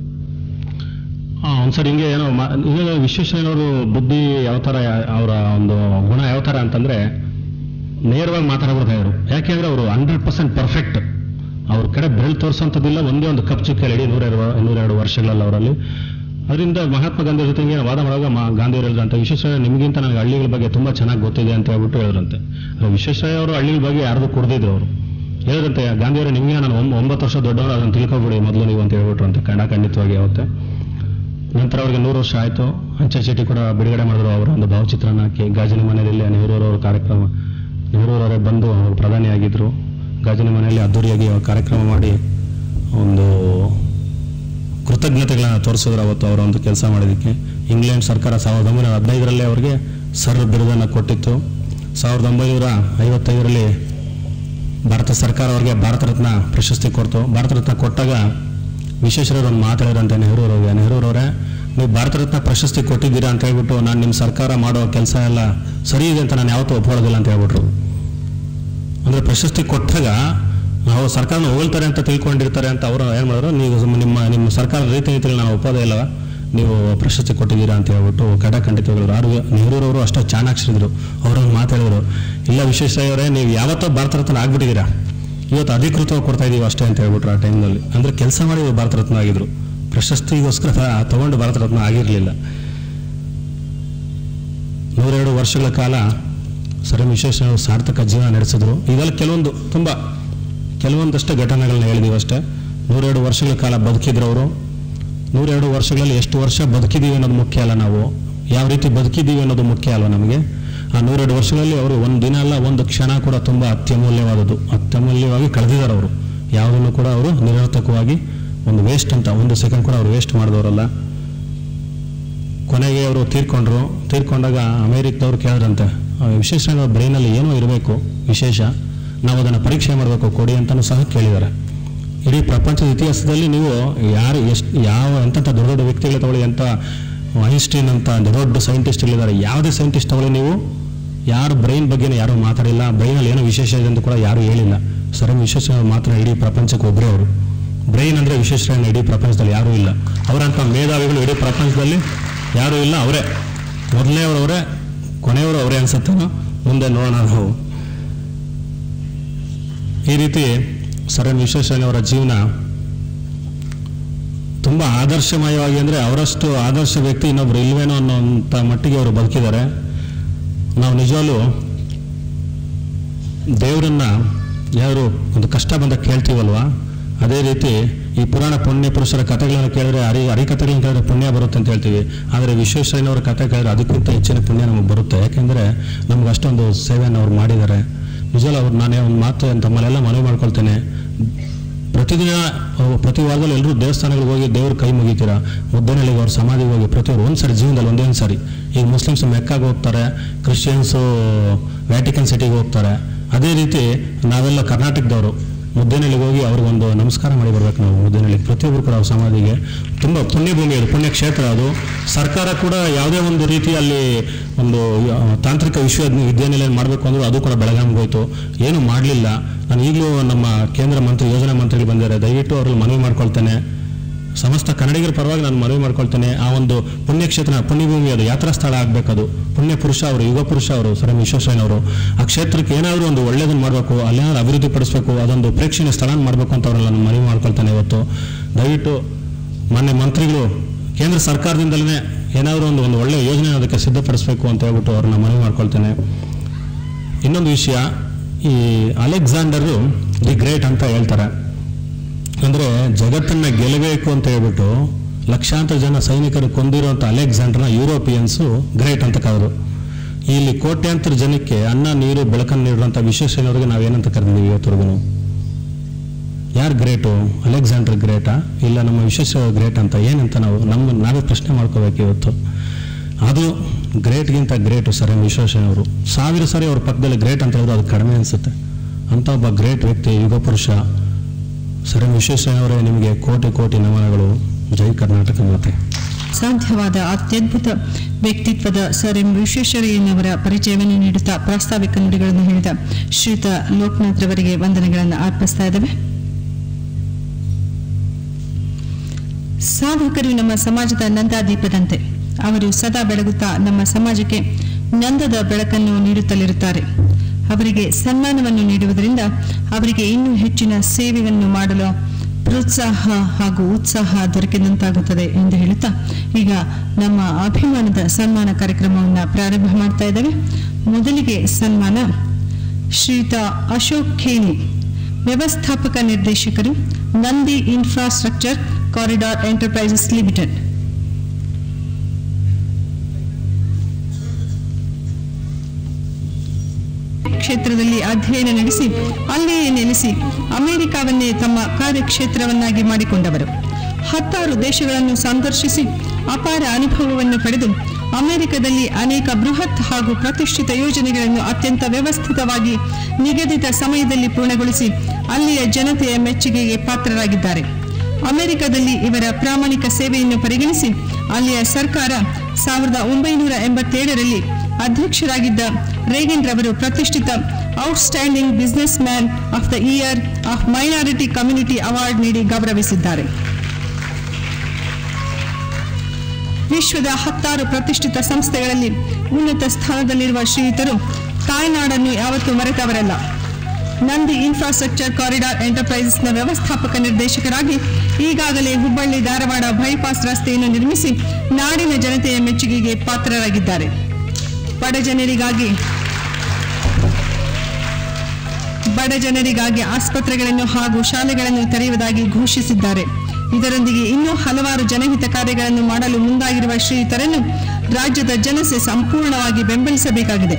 ಆ, ಒಂದ್ಸರಿ ಹಿಂಗೆ ಏನೋ ಮಾ- ಈಗ ವಿಶ್ವೇಶ್ವರಯ್ಯನವರು ಬುದ್ಧಿ ಯಾವ ತರ ಅವರ ಒಂದು ಗುಣ ಯಾವ ತರ ಅಂತಂದ್ರೆ ನೇರವಾಗಿ ಮಾತಾಡಬಿಡ್ತಾ ಇದ್ರು ಯಾಕೆಂದ್ರೆ ಅವರು ಹಂಡ್ರೆಡ್ ಪರ್ಸೆಂಟ್ ಪರ್ಫೆಕ್ಟ್ ಅವ್ರ ಕಡೆ ಬೆರಳು ತೋರಿಸೋಂಥದ್ದಿಲ್ಲ ಒಂದೇ ಒಂದು ಕಪ್ ಚುಕ್ಕೆ ಇಡೀ ನೂರೆರಡು ನೂರೆರಡು ವರ್ಷಗಳಲ್ಲಿ ಅವರಲ್ಲಿ ಅದರಿಂದ ಮಹಾತ್ಮ ಗಾಂಧಿ ಜೊತೆಗೆ ವಾದ ಮಾಡುವಾಗ ಮಾ- ಗಾಂಧಿ ಅವರು ಹೇಳಿದ್ರಂತೆ ವಿಶ್ವೇಶ್ವರಯ್ಯ ನಿಮಗಿಂತ ನನಗೆ ಹಳ್ಳಿಗಳ ಬಗ್ಗೆ ತುಂಬಾ ಚೆನ್ನಾಗಿ ಗೊತ್ತಿದೆ ಅಂತ ಹೇಳ್ಬಿಟ್ಟು ಹೇಳಿದ್ರಂತೆ ಅಂದ್ರೆ ವಿಶ್ವೇಶ್ವರಯ್ಯ ಅವರು ಹಳ್ಳಿಗಳ ಬಗ್ಗೆ ಯಾರ್ದು ಕುಡ್ದಿದ್ರು ಅವರು ಹೇಳಿದ್ರಂತೆ ಗಾಂಧಿಯವರು ನಿಮಗೆ ನಾನು ಒಂಬ- ಒಂಬತ್ತು ವರ್ಷ ದೊಡ್ಡವರು ಅದನ್ನು ತಿಳ್ಕೊಬಿಡಿ ಮೊದಲು ನೀವು ಅಂತ ಹೇಳ್ಬಿಟ್ರು ಅಂತ ಖಂಡ ಖಂಡಿತವಾಗಿ ಅವತ್ತೆ ನಂತರ ಅವರಿಗೆ ನೂರು ವರ್ಷ ಆಯಿತು ಅಂಚೆ ಚೀಟಿ ಕೂಡ ಬಿಡುಗಡೆ ಮಾಡಿದ್ರು ಅವರ ಒಂದು ಭಾವಚಿತ್ರನ ಹಾಕಿ ಗಾಜಿನ ಮನೆಯಲ್ಲಿ ನೆಹರೂರವರ ಕಾರ್ಯಕ್ರಮ ನೆಹರೂರವರೇ ಬಂದು ಅವರು ಪ್ರಧಾನಿಯಾಗಿದ್ದರು ಗಾಜಿನ ಮನೆಯಲ್ಲಿ ಅದ್ದೂರಿಯಾಗಿ ಅವ್ರು ಕಾರ್ಯಕ್ರಮ ಮಾಡಿ ಒಂದು ಕೃತಜ್ಞತೆಗಳನ್ನ ತೋರಿಸಿದ್ರು ಅವತ್ತು ಅವರ ಒಂದು ಕೆಲಸ ಮಾಡಿದ್ದಕ್ಕೆ ಇಂಗ್ಲೆಂಡ್ ಸರ್ಕಾರ ಸಾವಿರದ ಒಂಬೈನೂರ ಹದಿನೈದರಲ್ಲೇ ಅವರಿಗೆ ಸರ್ ಬಿರುದನ್ನು ಕೊಟ್ಟಿತ್ತು ಸಾವಿರದ ಒಂಬೈನೂರ ಐವತ್ತೈದರಲ್ಲಿ ಭಾರತ ಸರ್ಕಾರ ಅವರಿಗೆ ಭಾರತ ರತ್ನ ಪ್ರಶಸ್ತಿ ಕೊಡ್ತು ಭಾರತ ರತ್ನ ಕೊಟ್ಟಾಗ ವಿಶ್ವೇಶ್ವರಯ್ಯ ಒಂದು ಮಾತಾಡಿದ್ರಂತೆ ನೆಹರೂರವ್ರಿಗೆ ನೆಹರೂರವರೇ ನೀವು ಭಾರತ ರತ್ನ ಪ್ರಶಸ್ತಿ ಕೊಟ್ಟಿದ್ದೀರಾ ಅಂತ ಹೇಳ್ಬಿಟ್ಟು ನಾನು ನಿಮ್ಮ ಸರ್ಕಾರ ಮಾಡೋ ಕೆಲಸ ಎಲ್ಲ ಸರಿ ಇದೆ ಅಂತ ನಾನು ಯಾವತ್ತೂ ಒಪ್ಕೊಳ್ಳೋದಿಲ್ಲ ಅಂತ ಹೇಳ್ಬಿಟ್ರು ಅಂದ್ರೆ ಪ್ರಶಸ್ತಿ ಕೊಟ್ಟಾಗ ನಾವು ಸರ್ಕಾರನ ಹೋಗ್ತಾರೆ ಅಂತ ತಿಳ್ಕೊಂಡಿರ್ತಾರೆ ಅಂತ ಅವರು ಏನು ಮಾಡಿದ್ರು ನೀವು ಸುಮ್ನೆ ನಿಮ್ಮ ನಿಮ್ಮ ಸರ್ಕಾರದ ರೀತಿ ನೀತಿಗಳು ನಾನು ಒಪ್ಪೋದೇ ಇಲ್ಲ ನೀವು ಪ್ರಶಸ್ತಿ ಕೊಟ್ಟಿದ್ದೀರಾ ಅಂತ ಹೇಳ್ಬಿಟ್ಟು ಕಡ ಖಂಡಿತಗಳು ಆರು ನೆಹರೂರವರು ಅಷ್ಟು ಚಾಣಾಕ್ಷರಿದ್ರು ಅವರೊಂದು ಮಾತಾಡಿದ್ರು ಇಲ್ಲ ವಿಶ್ವೇಶ್ವರಯ್ಯವರೇ ನೀವು ಯಾವತ್ತೋ ಭಾರತ ರತ್ನ ಆಗ್ಬಿಟ್ಟಿದ್ದೀರಾ ಇವತ್ತು ಅಧಿಕೃತವಾಗಿ ಕೊಡ್ತಾ ಇದೀವಿ ಅಷ್ಟೇ ಅಂತ ಹೇಳ್ಬಿಟ್ರು ಆ ಟೈಮ್ನಲ್ಲಿ ಅಂದ್ರೆ ಕೆಲಸ ಮಾಡಿ ಇವ್ರು ಭಾರತ ರತ್ನ ಆಗಿದ್ರು ಪ್ರಶಸ್ತಿಗೋಸ್ಕರ ತಗೊಂಡು ಭಾರತ ರತ್ನ ಆಗಿರಲಿಲ್ಲ ನೂರೆರಡು ವರ್ಷಗಳ ಕಾಲ ಸರ್ ಎಂ ವಿಶ್ವೇಶ್ವರಯ್ಯ ಸಾರ್ಥಕ ಜೀವನ ನಡೆಸಿದ್ರು ಇದೆಲ್ಲ ಕೆಲವೊಂದು ತುಂಬ ಕೆಲವೊಂದಷ್ಟೇ ಘಟನೆಗಳನ್ನ ಹೇಳಿದೀವಿ ಅಷ್ಟೇ ನೂರೆರಡು ವರ್ಷಗಳ ಕಾಲ ಬದುಕಿದ್ರು ಅವರು ನೂರೆರಡು ವರ್ಷಗಳಲ್ಲಿ ಎಷ್ಟು ವರ್ಷ ಬದುಕಿದೀವಿ ಅನ್ನೋದು ಮುಖ್ಯ ಅಲ್ಲ ನಾವು ಯಾವ ರೀತಿ ಬದುಕಿದೀವಿ ಅನ್ನೋದು ಮುಖ್ಯ ಅಲ್ವಾ ನಮಗೆ ಆ ನೂರೆರಡು ವರ್ಷಗಳಲ್ಲಿ ಅವರು ಒಂದು ದಿನ ಅಲ್ಲ ಒಂದು ಕ್ಷಣ ಕೂಡ ತುಂಬ ಅತ್ಯಮೂಲ್ಯವಾದದ್ದು ಅತ್ಯಮೂಲ್ಯವಾಗಿ ಕಳೆದಿದ್ದಾರೆ ಅವರು ಯಾವುದನ್ನು ಕೂಡ ಅವರು ನಿರರ್ಥಕವಾಗಿ ಒಂದು ವೇಸ್ಟ್ ಅಂತ ಒಂದು ಸೆಕೆಂಡ್ ಕೂಡ ಅವರು ವೇಸ್ಟ್ ಮಾಡಿದವರಲ್ಲ ಕೊನೆಗೆ ಅವರು ತೀರ್ಕೊಂಡ್ರು ತೀರ್ಕೊಂಡಾಗ ಅಮೇರಿಕದವ್ರು ಕೇಳಿದ್ರಂತೆ ಆ ವಿಶ್ವೇಶ್ವರಯ್ಯ ಬ್ರೈನಲ್ಲಿ ಏನೋ ಇರಬೇಕು ವಿಶೇಷ ನಾವು ಅದನ್ನು ಪರೀಕ್ಷೆ ಮಾಡಬೇಕು ಕೊಡಿ ಅಂತಲೂ ಸಹ ಕೇಳಿದ್ದಾರೆ ಇಡೀ ಪ್ರಪಂಚದ ಇತಿಹಾಸದಲ್ಲಿ ನೀವು ಯಾರು ಎಷ್ಟು ಯಾವ ಎಂತೆಂಥ ದೊಡ್ಡ ದೊಡ್ಡ ವ್ಯಕ್ತಿಗಳು ತಗೊಳ್ಳಿ ಅಂತ ಐನ್ಸ್ಟೀನ್ ಅಂತ ದೊಡ್ಡ ಸೈಂಟಿಸ್ಟ್ಗಳಿದ್ದಾರೆ ಯಾವುದೇ ಸೈಂಟಿಸ್ಟ್ ತಗೊಳ್ಳಿ ನೀವು ಯಾರು ಬ್ರೈನ್ ಬಗ್ಗೆನೇ ಯಾರೂ ಮಾತಾಡಿಲ್ಲ ಬ್ರೈನಲ್ಲಿ ಏನೋ ವಿಶೇಷ ಇದೆ ಅಂತ ಕೂಡ ಯಾರೂ ಹೇಳಿಲ್ಲ ಸರ್ ಎಂ ವಿಶ್ವೇಶ್ವರಯ್ಯ ಮಾತ್ರ ಇಡೀ ಪ್ರಪಂಚಕ್ಕೆ ಒಬ್ಬರೇ ಅವರು ಬ್ರೈನ್ ಅಂದರೆ ವಿಶ್ವೇಶ್ವರಯ್ಯನ ಇಡೀ ಪ್ರಪಂಚದಲ್ಲಿ ಯಾರೂ ಇಲ್ಲ ಅವರಂಥ ಮೇಧಾವಿಗಳು ಇಡೀ ಪ್ರಪಂಚದಲ್ಲಿ ಯಾರೂ ಇಲ್ಲ ಅವರೇ ಮೊದಲನೇ ಅವರವರೇ ಕೊನೆಯವರು ಅವರೇ ಅನ್ಸುತ್ತೇನೋ ಮುಂದೆ ನೋಡೋಣ ನಾವು ಈ ರೀತಿ ಸರ್ ಎಂ ವಿಶ್ವೇಶ್ವರಯ್ಯನವರ ಜೀವನ ತುಂಬ ಆದರ್ಶಮಯವಾಗಿ ಅಂದರೆ ಅವರಷ್ಟು ಆದರ್ಶ ವ್ಯಕ್ತಿ ಇನ್ನೊಬ್ರು ಇಲ್ವೇನೋ ಅನ್ನೋಂಥ ಮಟ್ಟಿಗೆ ಅವರು ಬದುಕಿದ್ದಾರೆ ನಾವು ನಿಜವಾಗ್ಲೂ ದೇವರನ್ನ ಯಾರು ಒಂದು ಕಷ್ಟ ಬಂದಾಗ ಕೇಳ್ತೀವಲ್ವಾ ಅದೇ ರೀತಿ ಈ ಪುರಾಣ ಪುಣ್ಯ ಪುರುಷರ ಕಥೆಗಳನ್ನು ಕೇಳಿದ್ರೆ ಹರಿ ಹರಿಕಥೆಗಳನ್ನು ಕೇಳಿದ್ರೆ ಪುಣ್ಯ ಬರುತ್ತೆ ಅಂತ ಹೇಳ್ತೀವಿ ಆದರೆ ವಿಶ್ವೇಶ್ವರಯ್ಯನವರ ಕಥೆ ಕೇಳಿದ್ರೆ ಅದಕ್ಕಿಂತ ಹೆಚ್ಚಿನ ಪುಣ್ಯ ನಮಗೆ ಬರುತ್ತೆ ಯಾಕೆಂದರೆ ನಮ್ಗೆ ಅಷ್ಟೊಂದು ಸೇವೆಯನ್ನು ಅವ್ರು ಮಾಡಿದ್ದಾರೆ ನಿಜವಲ್ಲ ಅವ್ರು ನಾನೇ ಒಂದು ಮಾತು ತಮ್ಮಲ್ಲೆಲ್ಲ ಮನವಿ ಮಾಡ್ಕೊಳ್ತೇನೆ ಪ್ರತಿದಿನ ಅಹ್, ಪ್ರತಿ ವಾರದಲ್ಲಿ ಎಲ್ಲರೂ ದೇವಸ್ಥಾನಗಳಿಗೆ ಹೋಗಿ ದೇವ್ರ ಕೈ ಮುಗಿತೀರಾ ಮುದ್ದನಹಳ್ಳಿಗೆ ಅವ್ರ ಸಮಾಧಿಗೆ ಹೋಗಿ ಪ್ರತಿಯೊಬ್ಬರು ಒಂದು ಸರಿ ಜೀವನದಲ್ಲಿ ಒಂದೇ ಒಂದು ಸರಿ ಈಗ ಮುಸ್ಲಿಮ್ಸ್ ಮೆಕ್ಕಾಗೆ ಹೋಗ್ತಾರೆ ಕ್ರಿಶ್ಚಿಯನ್ಸು ವ್ಯಾಟಿಕನ್ ಸಿಟಿಗೆ ಹೋಗ್ತಾರೆ ಅದೇ ರೀತಿ ನಾವೆಲ್ಲ ಕರ್ನಾಟಕದವರು ಮುದ್ದೇನಹಳ್ಳಿಗೆ ಹೋಗಿ ಅವ್ರಿಗೊಂದು ನಮಸ್ಕಾರ ಮಾಡಿ ಬರ್ಬೇಕು ನಾವು ಮುದ್ದೇನಹಳ್ಳಿಗೆ ಪ್ರತಿಯೊಬ್ಬರು ಕೂಡ ಅವ್ರ ಸಮಾಧಿಗೆ ತುಂಬ ಪುಣ್ಯಭೂಮಿ ಅದು ಪುಣ್ಯಕ್ಷೇತ್ರ ಅದು ಸರ್ಕಾರ ಕೂಡ ಯಾವುದೇ ಒಂದು ರೀತಿಯಲ್ಲಿ ಒಂದು ಆ, ತಾಂತ್ರಿಕ ವಿಶ್ವ ವಿದ್ಯಾನಿಲಯ ಮಾಡಬೇಕು ಅಂದ್ರು ಅದು ಕೂಡ ಬೆಳಗಾವಿಗೆ ಹೋಯ್ತು ಏನು ಮಾಡಲಿಲ್ಲ ನಾನು ಈಗಲೂ ನಮ್ಮ ಕೇಂದ್ರ ಮಂತ್ರಿ ಯೋಜನಾ ಮಂತ್ರಿಗಳು ಬಂದಿದ್ದಾರೆ ದಯವಿಟ್ಟು ಅವ್ರಲ್ಲಿ ಮನವಿ ಮಾಡ್ಕೊಳ್ತೇನೆ ಸಮಸ್ತ ಕನ್ನಡಿಗರ ಪರವಾಗಿ ನಾನು ಮನವಿ ಮಾಡ್ಕೊಳ್ತೇನೆ ಆ ಒಂದು ಪುಣ್ಯಕ್ಷೇತ್ರ ಪುಣ್ಯಭೂಮಿ ಅದು ಯಾತ್ರಾ ಸ್ಥಳ ಆಗಬೇಕದು ಪುಣ್ಯ ಪುರುಷ ಅವರು ಯುಗ ಪುರುಷ ಅವರು ಸರ್ ಎಂ ವಿಶ್ವೇಶ್ವರಯ್ಯನವರು ಆ ಕ್ಷೇತ್ರಕ್ಕೆ ಏನಾದರೂ ಒಂದು ಒಳ್ಳೆಯದನ್ನು ಮಾಡಬೇಕು ಅಲ್ಲೇನಾದ್ರು ಅಭಿವೃದ್ಧಿ ಪಡಿಸಬೇಕು ಅದೊಂದು ಪ್ರೇಕ್ಷಣೀಯ ಸ್ಥಳ ಮಾಡಬೇಕು ಅಂತ ಅವರೆಲ್ಲ ನಾನು ಮನವಿ ಮಾಡ್ಕೊಳ್ತೇನೆ ಇವತ್ತು ದಯವಿಟ್ಟು ಮಾನ್ಯ ಮಂತ್ರಿಗಳು ಕೇಂದ್ರ ಸರ್ಕಾರದಿಂದಲೇ ಏನಾದರೂ ಒಂದು ಒಂದು ಒಳ್ಳೆಯ ಯೋಜನೆ ಅದಕ್ಕೆ ಸಿದ್ಧಪಡಿಸಬೇಕು ಅಂತ ಹೇಳ್ಬಿಟ್ಟು ಅವ್ರನ್ನ ಮನವಿ ಮಾಡ್ಕೊಳ್ತೇನೆ ಇನ್ನೊಂದು ವಿಷಯ ಈ ಅಲೆಕ್ಸಾಂಡರು ದಿ ಗ್ರೇಟ್ ಅಂತ ಹೇಳ್ತಾರೆ ಅಂದರೆ ಜಗತ್ತನ್ನ ಗೆಲ್ಲಬೇಕು ಅಂತ ಹೇಳ್ಬಿಟ್ಟು ಲಕ್ಷಾಂತರ ಜನ ಸೈನಿಕರು ಕೊಂದಿರುವಂಥ ಅಲೆಕ್ಸಾಂಡರ್ನ ಯುರೋಪಿಯನ್ಸು ಗ್ರೇಟ್ ಅಂತ ಕರೆದು ಇಲ್ಲಿ ಕೋಟ್ಯಾಂತರ ಜನಕ್ಕೆ ಅನ್ನ ನೀರು ಬೆಳಕನ್ನು ನೀಡುವಂಥ ವಿಶ್ವೇಶ್ವರಯ್ಯನವ್ರಿಗೆ ನಾವೇನಂತ ಕರೆದಿದ್ದೀವಿ ಇವತ್ತರೆಗೂ ಯಾರು ಗ್ರೇಟು ಅಲೆಕ್ಸಾಂಡರ್ ಗ್ರೇಟಾ ಇಲ್ಲ ನಮ್ಮ ವಿಶ್ವೇಶ್ವರ ಗ್ರೇಟ್ ಅಂತ ಏನಂತ ನಾವು ನಮ್ಮ ನಾವೇ ಪ್ರಶ್ನೆ ಮಾಡ್ಕೋಬೇಕು ಇವತ್ತು ಅದು ಗ್ರೇಟ್ಗಿಂತ ಗ್ರೇಟು ಸರ್ ಎಂ ವಿಶ್ವೇಶ್ವರಯ್ಯನವರು ಸಾವಿರ ಸಾರಿ ಅವ್ರ ಪಕ್ಕದಲ್ಲಿ ಗ್ರೇಟ್ ಅಂತ ಹೇಳಿದ್ರು ಅದು ಕಡಿಮೆ ಅನಿಸುತ್ತೆ ಅಂತ ಒಬ್ಬ ಗ್ರೇಟ್ ವ್ಯಕ್ತಿ ಯುಗ ಪುರುಷ ಸರ್ ಎಂ ವಿಶ್ವೇಶ್ವರಯ್ಯನವರೇ ನಿಮಗೆ ಕೋಟಿ ಕೋಟಿ ನಮನಗಳು ಜೈ ಕರ್ನಾಟಕ ಮಾತೆ ಸಾಧ್ಯವಾದ ಅತ್ಯದ್ಭುತ ವ್ಯಕ್ತಿತ್ವದ ಸರ್ ಎಂ ವಿಶ್ವೇಶ್ವರಯ್ಯನವರ ಪರಿಚಯವನ್ನು ನೀಡುತ್ತಾ ಪ್ರಾಸ್ತಾವಿಕ ನುಡಿಗಳನ್ನು ಹೇಳಿದ ಶ್ರೀಯುತ ಲೋಕನಾಥ್ ರವರಿಗೆ ವಂದನೆಗಳನ್ನು ಅರ್ಪಿಸ್ತಾ ಇದ್ದೇವೆ ಸಾಧಕರು ನಮ್ಮ ಸಮಾಜದ ನಂದಾದೀಪದಂತೆ ಅವರು ಸದಾ ಬೆಳಗುತ್ತಾ ನಮ್ಮ ಸಮಾಜಕ್ಕೆ ನಂದದ ಬೆಳಕನ್ನು ನೀಡುತ್ತಲಿರುತ್ತಾರೆ ಅವರಿಗೆ ಸನ್ಮಾನವನ್ನು ನೀಡುವುದರಿಂದ ಅವರಿಗೆ ಇನ್ನೂ ಹೆಚ್ಚಿನ ಸೇವೆಯನ್ನು ಮಾಡಲು ಪ್ರೋತ್ಸಾಹ ಹಾಗೂ ಉತ್ಸಾಹ ದೊರಕಿದಂತಾಗುತ್ತದೆ ಎಂದು ಹೇಳುತ್ತಾ ಈಗ ನಮ್ಮ ಅಭಿಮಾನದ ಸನ್ಮಾನ ಕಾರ್ಯಕ್ರಮವನ್ನು ಪ್ರಾರಂಭ ಮಾಡ್ತಾ ಇದ್ದೇವೆ ಮೊದಲಿಗೆ ಸನ್ಮಾನ ಶ್ರೀಯುತ ಅಶೋಕ್ ಖೇಣಿ ವ್ಯವಸ್ಥಾಪಕ ನಿರ್ದೇಶಕರು Nandi infrastructure corridor enterprises limited ಕ್ಷೇತ್ರದಲ್ಲಿ ಅಧ್ಯಯನ ನಡೆಸಿ ಅಲ್ಲಿಯೇ ನೆಲೆಸಿ ಅಮೆರಿಕವನ್ನೇ ತಮ್ಮ ಕಾರ್ಯಕ್ಷೇತ್ರವನ್ನಾಗಿ ಮಾಡಿಕೊಂಡವರು ಹತ್ತಾರು ದೇಶಗಳನ್ನು ಸಂದರ್ಶಿಸಿ ಅಪಾರ ಅನುಭವವನ್ನು ಪಡೆದು ಅಮೆರಿಕದಲ್ಲಿ ಅನೇಕ ಬೃಹತ್ ಹಾಗೂ ಪ್ರತಿಷ್ಠಿತ ಯೋಜನೆಗಳನ್ನು ಅತ್ಯಂತ ವ್ಯವಸ್ಥಿತವಾಗಿ ನಿಗದಿತ ಸಮಯದಲ್ಲಿ ಪೂರ್ಣಗೊಳಿಸಿ ಅಲ್ಲಿಯ ಜನತೆಯ ಮೆಚ್ಚುಗೆಗೆ ಪಾತ್ರರಾಗಿದ್ದಾರೆ ಅಮೆರಿಕದಲ್ಲಿ ಇವರ ಪ್ರಾಮಾಣಿಕ ಸೇವೆಯನ್ನು ಪರಿಗಣಿಸಿ ಅಲ್ಲಿಯ ಸರ್ಕಾರ ಸಾವಿರದ ಒಂಬೈನೂರ ಎಂಬತ್ತೇಳರಲ್ಲಿ ಅಧ್ಯಕ್ಷರಾಗಿದ್ದ ರೇಗನ್ ರವರು ಪ್ರತಿಷ್ಠಿತ outstanding business man of the year of minority community award ನೀಡಿ ಗೌರವಿಸಿದ್ದಾರೆ ವಿಶ್ವದ ಹತ್ತಾರು ಪ್ರತಿಷ್ಠಿತ ಸಂಸ್ಥೆಗಳಲ್ಲಿ ಉನ್ನತ ಸ್ಥಾನದಲ್ಲಿರುವ ಶ್ರೀಯುತರು ತಾಯ್ನಾಡನ್ನು ಯಾವತ್ತೂ ಮರೆತವರಲ್ಲ ನಂದಿ ಇನ್ಫ್ರಾಸ್ಟ್ರಕ್ಚರ್ ಕಾರಿಡಾರ್ ಎಂಟರ್ಪ್ರೈಸಸ್ನ ವ್ಯವಸ್ಥಾಪಕ ನಿರ್ದೇಶಕರಾಗಿ ಈಗಾಗಲೇ ಹುಬ್ಬಳ್ಳಿ ಧಾರವಾಡ ಬೈಪಾಸ್ ರಸ್ತೆಯನ್ನು ನಿರ್ಮಿಸಿ ನಾಡಿನ ಜನತೆಯ ಮೆಚ್ಚುಗೆಗೆ ಪಾತ್ರರಾಗಿದ್ದಾರೆ ಬಡ ಜನರಿಗಾಗಿ ಬಡ ಜನರಿಗಾಗಿ ಆಸ್ಪತ್ರೆಗಳನ್ನು ಹಾಗೂ ಶಾಲೆಗಳನ್ನು ತೆರೆಯುವುದಾಗಿ ಘೋಷಿಸಿದ್ದಾರೆ ಇದರೊಂದಿಗೆ ಇನ್ನೂ ಹಲವಾರು ಜನಹಿತ ಕಾರ್ಯಗಳನ್ನು ಮಾಡಲು ಮುಂದಾಗಿರುವ ಶ್ರೀಯುತರನ್ನು ರಾಜ್ಯದ ಜನತೆ ಸಂಪೂರ್ಣವಾಗಿ ಬೆಂಬಲಿಸಬೇಕಾಗಿದೆ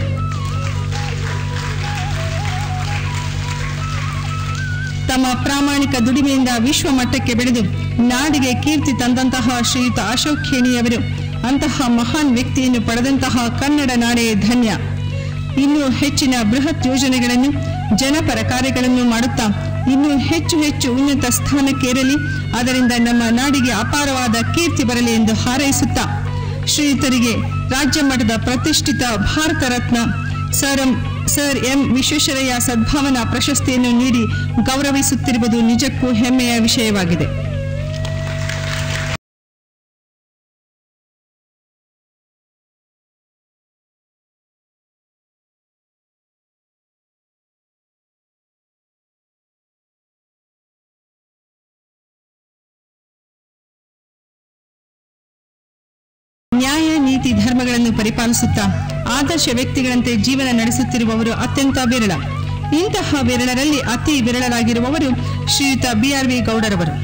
ತಮ್ಮ ಪ್ರಾಮಾಣಿಕ ದುಡಿಮೆಯಿಂದ ವಿಶ್ವ ಮಟ್ಟಕ್ಕೆ ಬೆಳೆದು ನಾಡಿಗೆ ಕೀರ್ತಿ ತಂದಂತಹ ಶ್ರೀಯುತ ಅಶೋಕ್ ಖೇಣಿಯವರು ಅಂತಹ ಮಹಾನ್ ವ್ಯಕ್ತಿಯನ್ನು ಪಡೆದಂತಹ ಕನ್ನಡ ನಾಡೇ ಧನ್ಯ ಇನ್ನೂ ಹೆಚ್ಚಿನ ಬೃಹತ್ ಯೋಜನೆಗಳನ್ನು ಜನಪರ ಕಾರ್ಯಗಳನ್ನು ಮಾಡುತ್ತಾ ಇನ್ನೂ ಹೆಚ್ಚು ಹೆಚ್ಚು ಉನ್ನತ ಸ್ಥಾನಕ್ಕೇರಲಿ ಅದರಿಂದ ನಮ್ಮ ನಾಡಿಗೆ ಅಪಾರವಾದ ಕೀರ್ತಿ ಬರಲಿ ಎಂದು ಹಾರೈಸುತ್ತಾ ಶ್ರೀಯುತರಿಗೆ ರಾಜ್ಯ ಮಟ್ಟದ ಪ್ರತಿಷ್ಠಿತ Bharat Ratna sir M sir M Visvesvaraya ಸದ್ಭಾವನಾ ಪ್ರಶಸ್ತಿಯನ್ನು ನೀಡಿ ಗೌರವಿಸುತ್ತಿರುವುದು ನಿಜಕ್ಕೂ ಹೆಮ್ಮೆಯ ವಿಷಯವಾಗಿದೆ ನ್ಯಾಯ ನೀತಿ ಧರ್ಮಗಳನ್ನು ಪರಿಪಾಲಿಸುತ್ತಾ ಆದರ್ಶ ವ್ಯಕ್ತಿಗಳಂತೆ ಜೀವನ ನಡೆಸುತ್ತಿರುವವರು ಅತ್ಯಂತ ವಿರಳ ಇಂತಹ ವಿರಳರಲ್ಲಿ ಅತಿ ವಿರಳರಾಗಿರುವವರು ಶ್ರೀಯುತ ಬಿಆರ್ವಿ ಗೌಡರವರು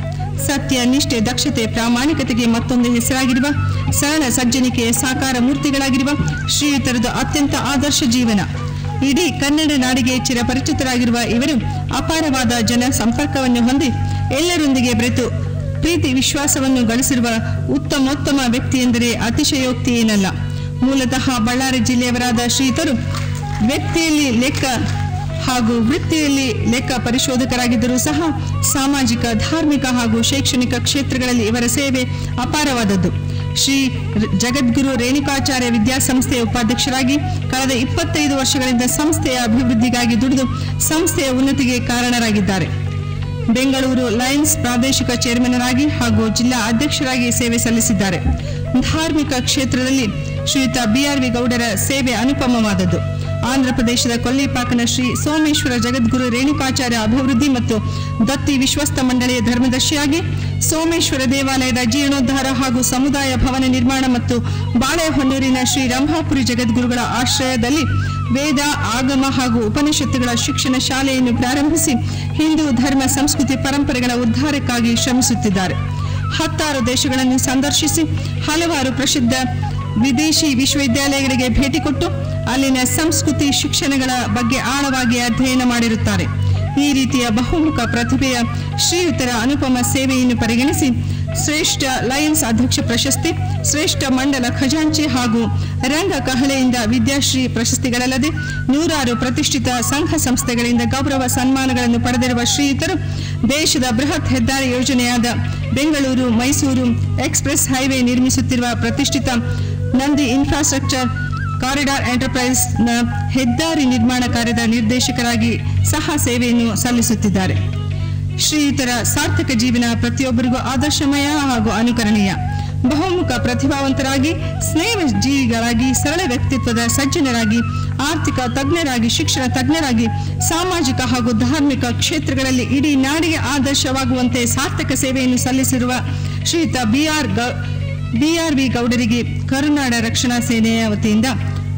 ಸತ್ಯ ನಿಷ್ಠೆ ದಕ್ಷತೆ ಪ್ರಾಮಾಣಿಕತೆಗೆ ಮತ್ತೊಂದು ಹೆಸರಾಗಿರುವ ಸರಳ ಸಜ್ಜನಿಕೆಯ ಸಾಕಾರ ಮೂರ್ತಿಗಳಾಗಿರುವ ಶ್ರೀಯುತರದು ಅತ್ಯಂತ ಆದರ್ಶ ಜೀವನ ಇಡೀ ಕನ್ನಡ ನಾಡಿಗೆ ಚಿರಪರಿಚಿತರಾಗಿರುವ ಇವರು ಅಪಾರವಾದ ಜನ ಸಂಪರ್ಕವನ್ನು ಹೊಂದಿ ಎಲ್ಲರೊಂದಿಗೆ ಬೆರೆತು ಪ್ರೀತಿ ವಿಶ್ವಾಸವನ್ನು ಗಳಿಸಿರುವ ಉತ್ತಮೋತ್ತಮ ವ್ಯಕ್ತಿ ಎಂದರೆ ಅತಿಶಯೋಕ್ತಿ ಏನಲ್ಲ ಮೂಲತಃ ಬಳ್ಳಾರಿ ಜಿಲ್ಲೆಯವರಾದ ಶ್ರೀತರು ವ್ಯಕ್ತಿಯಲ್ಲಿ ಲೆಕ್ಕ ಹಾಗೂ ವೃತ್ತಿಯಲ್ಲಿ ಲೆಕ್ಕ ಪರಿಶೋಧಕರಾಗಿದ್ದರೂ ಸಹ ಸಾಮಾಜಿಕ ಧಾರ್ಮಿಕ ಹಾಗೂ ಶೈಕ್ಷಣಿಕ ಕ್ಷೇತ್ರಗಳಲ್ಲಿ ಇವರ ಸೇವೆ ಅಪಾರವಾದದ್ದು ಶ್ರೀ ರ- ಜಗದ್ಗುರು ರೇಣುಕಾಚಾರ್ಯ ವಿದ್ಯಾಸಂಸ್ಥೆಯ ಉಪಾಧ್ಯಕ್ಷರಾಗಿ ಕಳೆದ ಇಪ್ಪತ್ತೈದು ವರ್ಷಗಳಿಂದ ಸಂಸ್ಥೆಯ ಅಭಿವೃದ್ಧಿಗಾಗಿ ದುಡಿದು ಸಂಸ್ಥೆಯ ಉನ್ನತಿಗೆ ಕಾರಣರಾಗಿದ್ದಾರೆ ಬೆಂಗಳೂರು ಲಯನ್ಸ್ ಪ್ರಾದೇಶಿಕ ಚೇರ್ಮನರಾಗಿ ಹಾಗೂ ಜಿಲ್ಲಾ ಅಧ್ಯಕ್ಷರಾಗಿ ಸೇವೆ ಸಲ್ಲಿಸಿದ್ದಾರೆ ಧಾರ್ಮಿಕ ಕ್ಷೇತ್ರದಲ್ಲಿ ಶ್ರೀಯುತ ಬಿಆರ್ವಿ ಗೌಡರ ಸೇವೆ ಅನುಪಮವಾದದ್ದು ಆಂಧ್ರಪ್ರದೇಶದ ಕೊಲ್ಲಿಪಾಕನ ಶ್ರೀ ಸೋಮೇಶ್ವರ ಜಗದ್ಗುರು ರೇಣುಕಾಚಾರ್ಯ ಅಭಿವೃದ್ಧಿ ಮತ್ತು ದತ್ತಿ ವಿಶ್ವಸ್ತ ಮಂಡಳಿಯ ಧರ್ಮದರ್ಶಿಯಾಗಿ ಸೋಮೇಶ್ವರ ದೇವಾಲಯದ ಜೀರ್ಣೋದ್ಧಾರ ಹಾಗೂ ಸಮುದಾಯ ಭವನ ನಿರ್ಮಾಣ ಮತ್ತು ಬಾಳೆಹೊನ್ನೂರಿನ ಶ್ರೀ ರಂಭಾಪುರಿ ಜಗದ್ಗುರುಗಳ ಆಶ್ರಯದಲ್ಲಿ ವೇದ ಆಗಮ ಹಾಗೂ ಉಪನಿಷತ್ತುಗಳ ಶಿಕ್ಷಣ ಶಾಲೆಯನ್ನು ಪ್ರಾರಂಭಿಸಿ ಹಿಂದೂ ಧರ್ಮ ಸಂಸ್ಕೃತಿ ಪರಂಪರೆಗಳ ಉದ್ಧಾರಕ್ಕಾಗಿ ಶ್ರಮಿಸುತ್ತಿದ್ದಾರೆ ಹತ್ತಾರು ದೇಶಗಳನ್ನು ಸಂದರ್ಶಿಸಿ ಹಲವಾರು ಪ್ರಸಿದ್ಧ ವಿದೇಶಿ ವಿಶ್ವವಿದ್ಯಾಲಯಗಳಿಗೆ ಭೇಟಿ ಕೊಟ್ಟು ಅಲ್ಲಿನ ಸಂಸ್ಕೃತಿ ಶಿಕ್ಷಣಗಳ ಬಗ್ಗೆ ಆಳವಾಗಿ ಅಧ್ಯಯನ ಮಾಡಿರುತ್ತಾರೆ ಈ ರೀತಿಯ ಬಹುಮುಖ ಪ್ರತಿಭೆಯ ಶ್ರೀಯುತರ ಅನುಪಮ ಸೇವೆಯನ್ನು ಪರಿಗಣಿಸಿ ಶ್ರೇಷ್ಠ ಲಯನ್ಸ್ ಅಧ್ಯಕ್ಷ ಪ್ರಶಸ್ತಿ ಶ್ರೇಷ್ಠ ಮಂಡಲ ಖಜಾಂಚಿ ಹಾಗೂ ರಂಗ ಕಹಳೆಯಿಂದ ವಿದ್ಯಾಶ್ರೀ ಪ್ರಶಸ್ತಿಗಳಲ್ಲದೆ ನೂರಾರು ಪ್ರತಿಷ್ಠಿತ ಸಂಘ ಸಂಸ್ಥೆಗಳಿಂದ ಗೌರವ ಸನ್ಮಾನಗಳನ್ನು ಪಡೆದಿರುವ ಶ್ರೀಯುತರು ದೇಶದ ಬೃಹತ್ ಹೆದ್ದಾರಿ ಯೋಜನೆಯಾದ ಬೆಂಗಳೂರು ಮೈಸೂರು ಎಕ್ಸ್ಪ್ರೆಸ್ ಹೈವೇ ನಿರ್ಮಿಸುತ್ತಿರುವ ಪ್ರತಿಷ್ಠಿತ ನಂದಿ ಇನ್ಫ್ರಾಸ್ಟ್ರಕ್ಚರ್ ಕಾರಿಡಾರ್ ಎಂಟರ್ಪ್ರೈಸ್ನ ಹೆದ್ದಾರಿ ನಿರ್ಮಾಣ ಕಾರ್ಯದ ನಿರ್ದೇಶಕರಾಗಿ ಸಹ ಸೇವೆಯನ್ನು ಸಲ್ಲಿಸುತ್ತಿದ್ದಾರೆ ಶ್ರೀಯುತರ ಸಾರ್ಥಕ ಜೀವನ ಪ್ರತಿಯೊಬ್ಬರಿಗೂ ಆದರ್ಶಮಯ ಹಾಗೂ ಅನುಕರಣೀಯ ಬಹುಮುಖ ಪ್ರತಿಭಾವಂತರಾಗಿ ಸ್ನೇಹ ಜೀವಿಗಳಾಗಿ ಸರಳ ವ್ಯಕ್ತಿತ್ವದ ಸಜ್ಜನರಾಗಿ ಆರ್ಥಿಕ ತಜ್ಞರಾಗಿ ಶಿಕ್ಷಣ ತಜ್ಞರಾಗಿ ಸಾಮಾಜಿಕ ಹಾಗೂ ಧಾರ್ಮಿಕ ಕ್ಷೇತ್ರಗಳಲ್ಲಿ ಇಡೀ ನಾಡಿಗೆ ಆದರ್ಶವಾಗುವಂತೆ ಸಾರ್ಥಕ ಸೇವೆಯನ್ನು ಸಲ್ಲಿಸಿರುವ ಶ್ರೀಯುತ ಬಿಆರ್ ಗೌ ಬಿಆರ್ವಿ ಗೌಡರಿಗೆ ಕರುನಾಡ ರಕ್ಷಣಾ ಸೇನೆಯ ವತಿಯಿಂದ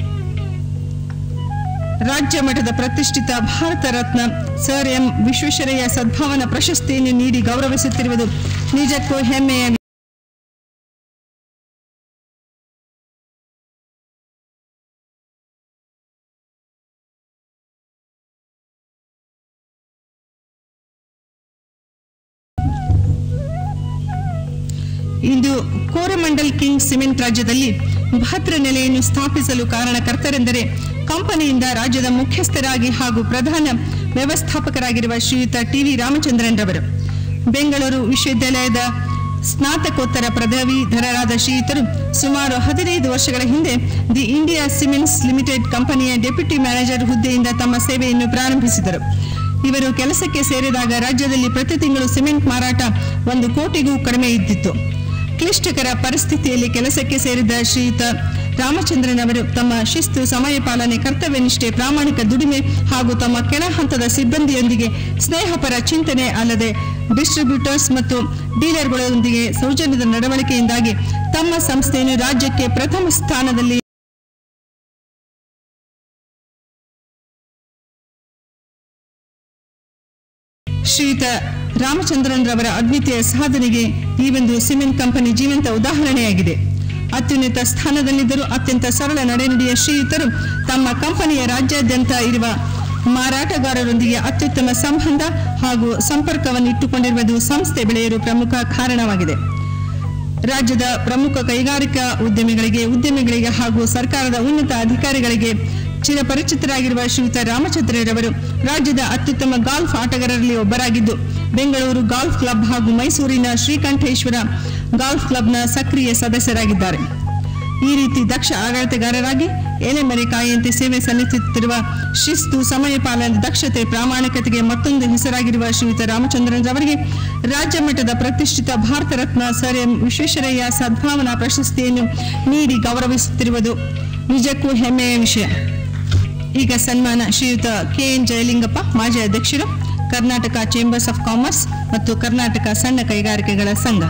ರಾಜ್ಯ ಮಟ್ಟದ ಪ್ರತಿಷ್ಠಿತ ಭಾರತ ರತ್ನ ಸರ್ ಎಂ ವಿಶ್ವೇಶ್ವರಯ್ಯ ಸದ್ಭಾವನಾ ಪ್ರಶಸ್ತಿಯನ್ನು ನೀಡಿ ಗೌರವಿಸುತ್ತಿರುವುದು ನಿಜಕ್ಕೂ ಹೆಮ್ಮೆಯ ಇಂದು ಕೋರಮಂಡಲ್ ಕಿಂಗ್ ಸಿಮೆಂಟ್ ರಾಜ್ಯದಲ್ಲಿ ಭದ್ರ ನೆಲೆಯನ್ನು ಸ್ಥಾಪಿಸಲು ಕಾರಣಕರ್ತರೆಂದರೆ ಕಂಪನಿಯಿಂದ ರಾಜ್ಯದ ಮುಖ್ಯಸ್ಥರಾಗಿ ಹಾಗೂ ಪ್ರಧಾನ ವ್ಯವಸ್ಥಾಪಕರಾಗಿರುವ ಶ್ರೀಯುತ ಟಿವಿ ರಾಮಚಂದ್ರನ್ ರವರು ಬೆಂಗಳೂರು ವಿಶ್ವವಿದ್ಯಾಲಯದ ಸ್ನಾತಕೋತ್ತರ ಪದವೀಧರರಾದ ಶ್ರೀಯುತರು ಸುಮಾರು ಹದಿನೈದು ವರ್ಷಗಳ ಹಿಂದೆ ದಿ ಇಂಡಿಯಾ ಸಿಮೆಂಟ್ಸ್ ಲಿಮಿಟೆಡ್ ಕಂಪನಿಯ ಡೆಪ್ಯೂಟಿ ಮ್ಯಾನೇಜರ್ ಹುದ್ದೆಯಿಂದ ತಮ್ಮ ಸೇವೆಯನ್ನು ಪ್ರಾರಂಭಿಸಿದರು ಇವರು ಕೆಲಸಕ್ಕೆ ಸೇರಿದಾಗ ರಾಜ್ಯದಲ್ಲಿ ಪ್ರತಿ ತಿಂಗಳು ಸಿಮೆಂಟ್ ಮಾರಾಟ ಒಂದು ಕೋಟಿಗೂ ಕಡಿಮೆ ಇದ್ದಿತ್ತು ಕ್ಲಿಷ್ಟಕರ ಪರಿಸ್ಥಿತಿಯಲ್ಲಿ ಕೆಲಸಕ್ಕೆ ಸೇರಿದ ಶ್ರೀಯುತ ರಾಮಚಂದ್ರನ್ ಅವರು ತಮ್ಮ ಶಿಸ್ತು ಸಮಯ ಪಾಲನೆ ಕರ್ತವ್ಯ ನಿಷ್ಠೆ ಪ್ರಾಮಾಣಿಕ ದುಡಿಮೆ ಹಾಗೂ ತಮ್ಮ ಕೆಳ ಹಂತದ ಸಿಬ್ಬಂದಿಯೊಂದಿಗೆ ಸ್ನೇಹಪರ ಚಿಂತನೆ ಅಲ್ಲದೆ ಡಿಸ್ಟ್ರಿಬ್ಯೂಟರ್ಸ್ ಮತ್ತು ಡೀಲರ್ಗಳೊಂದಿಗೆ ಸೌಜನ್ಯದ ನಡವಳಿಕೆಯಿಂದಾಗಿ ತಮ್ಮ ಸಂಸ್ಥೆಯನ್ನು ರಾಜ್ಯಕ್ಕೆ ಪ್ರಥಮ ಸ್ಥಾನದಲ್ಲಿ ಶ್ರೀಯುತ ರಾಮಚಂದ್ರನ್ ರವರ ಅದ್ವಿತೀಯ ಸಾಧನೆಗೆ ಈ ಒಂದು ಸಿಮೆಂಟ್ ಕಂಪನಿ ಜೀವಂತ ಉದಾಹರಣೆಯಾಗಿದೆ ಅತ್ಯುನ್ನತ ಸ್ಥಾನದಲ್ಲಿದ್ದರೂ ಅತ್ಯಂತ ಸರಳ ನಡೆನುಡಿಯ ಶ್ರೀಯುತರು ತಮ್ಮ ಕಂಪನಿಯ ರಾಜ್ಯಾದ್ಯಂತ ಇರುವ ಮಾರಾಟಗಾರರೊಂದಿಗೆ ಅತ್ಯುತ್ತಮ ಸಂಬಂಧ ಹಾಗೂ ಸಂಪರ್ಕವನ್ನು ಇಟ್ಟುಕೊಂಡಿರುವುದು ಸಂಸ್ಥೆ ಬೆಳೆಯಲು ಪ್ರಮುಖ ಕಾರಣವಾಗಿದೆ ರಾಜ್ಯದ ಪ್ರಮುಖ ಕೈಗಾರಿಕಾ ಉದ್ಯಮಿಗಳಿಗೆ ಉದ್ಯಮಿಗಳಿಗೆ ಹಾಗೂ ಸರ್ಕಾರದ ಉನ್ನತ ಅಧಿಕಾರಿಗಳಿಗೆ ಚಿರಪರಿಚಿತರಾಗಿರುವ ಶ್ರೀಯುತ ರಾಮಚಂದ್ರರವರು ರಾಜ್ಯದ ಅತ್ಯುತ್ತಮ ಗಾಲ್ಫ್ ಆಟಗಾರರಲ್ಲಿ ಒಬ್ಬರಾಗಿದ್ದು ಬೆಂಗಳೂರು ಗಾಲ್ಫ್ ಕ್ಲಬ್ ಹಾಗೂ ಮೈಸೂರಿನ ಶ್ರೀಕಂಠೇಶ್ವರ ಗಾಲ್ಫ್ ಕ್ಲಬ್ನ ಸಕ್ರಿಯ ಸದಸ್ಯರಾಗಿದ್ದಾರೆ ಈ ರೀತಿ ದಕ್ಷ ಆಡಳಿತಗಾರರಾಗಿ ಎಲೆಮರೆ ಕಾಯಿಯಂತೆ ಸೇವೆ ಸಲ್ಲಿಸುತ್ತಿರುವ ಶಿಸ್ತು ಸಮಯ ಪಾಲನೆ ದಕ್ಷತೆ ಪ್ರಾಮಾಣಿಕತೆಗೆ ಮತ್ತೊಂದು ಹೆಸರಾಗಿರುವ ಶ್ರೀಯುತ ರಾಮಚಂದ್ರನ್ ರವರಿಗೆ ರಾಜ್ಯ ಮಟ್ಟದ ಪ್ರತಿಷ್ಠಿತ ಭಾರತ ರತ್ನ ಸರ್ ಎಂ ವಿಶ್ವೇಶ್ವರಯ್ಯ ಸದ್ಭಾವನಾ ಪ್ರಶಸ್ತಿಯನ್ನು ನೀಡಿ ಗೌರವಿಸುತ್ತಿರುವುದು ನಿಜಕ್ಕೂ ಹೆಮ್ಮೆಯ ವಿಷಯ ಈಗ ಸನ್ಮಾನ ಶ್ರೀಯುತ ಕೆ ಎನ್ ಜಯಲಿಂಗಪ್ಪ ಮಾಜಿ ಅಧ್ಯಕ್ಷರು ಕರ್ನಾಟಕ ಚೇಂಬರ್ಸ್ ಆಫ್ ಕಾಮರ್ಸ್ ಮತ್ತು ಕರ್ನಾಟಕ ಸಣ್ಣ ಕೈಗಾರಿಕೆಗಳ ಸಂಘ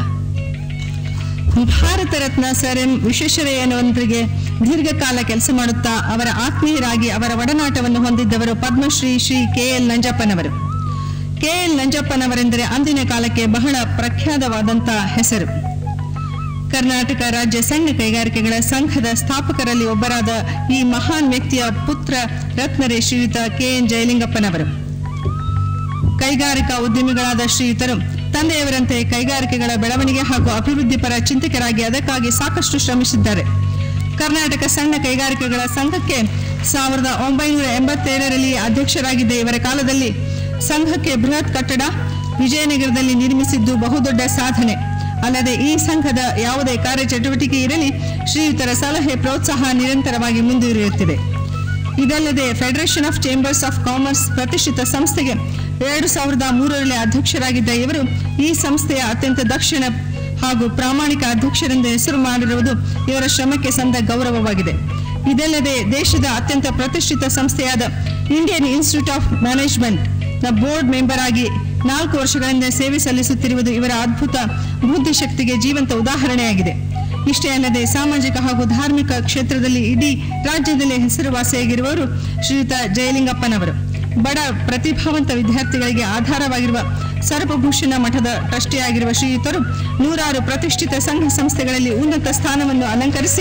ಭಾರತ ರತ್ನ ಸರ್ ಎಂ ವಿಶ್ವೇಶ್ವರಯ್ಯನವರಿಗೆ ದೀರ್ಘಕಾಲ ಕೆಲಸ ಮಾಡುತ್ತಾ ಅವರ ಆತ್ಮೀಯರಾಗಿ ಅವರ ಒಡನಾಟವನ್ನು ಹೊಂದಿದ್ದವರು ಪದ್ಮಶ್ರೀ ಶ್ರೀ ಕೆ ಎಲ್ ನಂಜಪ್ಪನವರು ಕೆ ಎಲ್ ನಂಜಪ್ಪನವರೆಂದರೆ ಅಂದಿನ ಕಾಲಕ್ಕೆ ಬಹಳ ಪ್ರಖ್ಯಾತವಾದಂಥ ಹೆಸರು ಕರ್ನಾಟಕ ರಾಜ್ಯ ಸಣ್ಣ ಕೈಗಾರಿಕೆಗಳ ಸಂಘದ ಸ್ಥಾಪಕರಲ್ಲಿ ಒಬ್ಬರಾದ ಈ ಮಹಾನ್ ವ್ಯಕ್ತಿಯ ಪುತ್ರ ರತ್ನರೇ ಶ್ರೀಯುತ ಕೆ ಎನ್ ಜಯಲಿಂಗಪ್ಪನವರು ಕೈಗಾರಿಕಾ ಉದ್ಯಮಿಗಳಾದ ಶ್ರೀಯುತರು ತಂದೆಯವರಂತೆ ಕೈಗಾರಿಕೆಗಳ ಬೆಳವಣಿಗೆ ಹಾಗೂ ಅಭಿವೃದ್ಧಿ ಪರ ಚಿಂತಕರಾಗಿ ಅದಕ್ಕಾಗಿ ಸಾಕಷ್ಟು ಶ್ರಮಿಸಿದ್ದಾರೆ ಕರ್ನಾಟಕ ಸಣ್ಣ ಕೈಗಾರಿಕೆಗಳ ಸಂಘಕ್ಕೆ ಸಾವಿರದ ಒಂಬೈನೂರ ಎಂಬತ್ತೇಳರಲ್ಲಿ ಅಧ್ಯಕ್ಷರಾಗಿದ್ದ ಇವರ ಕಾಲದಲ್ಲಿ ಸಂಘಕ್ಕೆ ಬೃಹತ್ ಕಟ್ಟಡ ವಿಜಯನಗರದಲ್ಲಿ ನಿರ್ಮಿಸಿದ್ದು ಬಹುದೊಡ್ಡ ಸಾಧನೆ ಅಲ್ಲದೆ ಈ ಸಂಘದ ಯಾವುದೇ ಕಾರ್ಯಚಟುವಟಿಕೆ ಇರಲಿ ಶ್ರೀಯುತರ ಸಲಹೆ ಪ್ರೋತ್ಸಾಹ ನಿರಂತರವಾಗಿ ಮುಂದುವರಿಯುತ್ತಿದೆ ಇದಲ್ಲದೆ federation of chambers of commerce ಪ್ರತಿಷ್ಠಿತ ಸಂಸ್ಥೆಗೆ ಎರಡು ಸಾವಿರದ ಮೂರರಲ್ಲಿ ಅಧ್ಯಕ್ಷರಾಗಿದ್ದ ಇವರು ಈ ಸಂಸ್ಥೆಯ ಅತ್ಯಂತ ದಕ್ಷಿಣ ಹಾಗೂ ಪ್ರಾಮಾಣಿಕ ಅಧ್ಯಕ್ಷರೆಂದು ಹೆಸರು ಮಾಡಿರುವುದು ಇವರ ಶ್ರಮಕ್ಕೆ ಸಂದ ಗೌರವವಾಗಿದೆ ಇದಲ್ಲದೆ ದೇಶದ ಅತ್ಯಂತ ಪ್ರತಿಷ್ಠಿತ ಸಂಸ್ಥೆಯಾದ ಇಂಡಿಯನ್ ಇನ್ಸ್ಟಿಟ್ಯೂಟ್ ಆಫ್ ಮ್ಯಾನೇಜ್ಮೆಂಟ್ ನ ಬೋರ್ಡ್ ಮೆಂಬರ್ ಆಗಿ ನಾಲ್ಕು ವರ್ಷಗಳಿಂದ ಸೇವೆ ಸಲ್ಲಿಸುತ್ತಿರುವುದು ಇವರ ಅದ್ಭುತ ಬುದ್ಧಿಶಕ್ತಿಗೆ ಜೀವಂತ ಉದಾಹರಣೆಯಾಗಿದೆ ಇಷ್ಟೇ ಅಲ್ಲದೆ ಸಾಮಾಜಿಕ ಹಾಗೂ ಧಾರ್ಮಿಕ ಕ್ಷೇತ್ರದಲ್ಲಿ ಇಡೀ ರಾಜ್ಯದಲ್ಲಿ ಹೆಸರುವಾಸಿಯಾಗಿರುವವರು ಶ್ರೀಯುತ ಜಯಲಿಂಗಪ್ಪನವರು ಬಡ ಪ್ರತಿಭಾವಂತ ವಿದ್ಯಾರ್ಥಿಗಳಿಗೆ ಆಧಾರವಾಗಿರುವ ಸರ್ವಭೂಷಣ ಮಠದ ಟ್ರಸ್ಟಿಯಾಗಿರುವ ಶ್ರೀಯುತರು ನೂರಾರು ಪ್ರತಿಷ್ಠಿತ ಸಂಘ ಸಂಸ್ಥೆಗಳಲ್ಲಿ ಉನ್ನತ ಸ್ಥಾನವನ್ನು ಅಲಂಕರಿಸಿ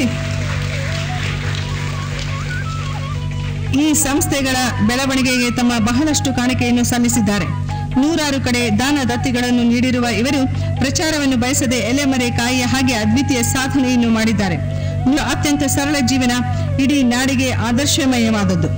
ಈ ಸಂಸ್ಥೆಗಳ ಬೆಳವಣಿಗೆಗೆ ತಮ್ಮ ಬಹಳಷ್ಟು ಕಾಣಿಕೆಯನ್ನು ಸಲ್ಲಿಸಿದ್ದಾರೆ ನೂರಾರು ಕಡೆ ದಾನ ದತ್ತಿಗಳನ್ನು ನೀಡಿರುವ ಇವರು ಪ್ರಚಾರವನ್ನು ಬಯಸದೆ ಎಲೆಮರೆ ಕಾಯಿಯ ಹಾಗೆ ಅದ್ವಿತೀಯ ಸಾಧನೆಯನ್ನು ಮಾಡಿದ್ದಾರೆ ಇನ್ನು ಅತ್ಯಂತ ಸರಳ ಜೀವನ ಇಡೀ ನಾಡಿಗೆ ಆದರ್ಶಮಯವಾದದ್ದು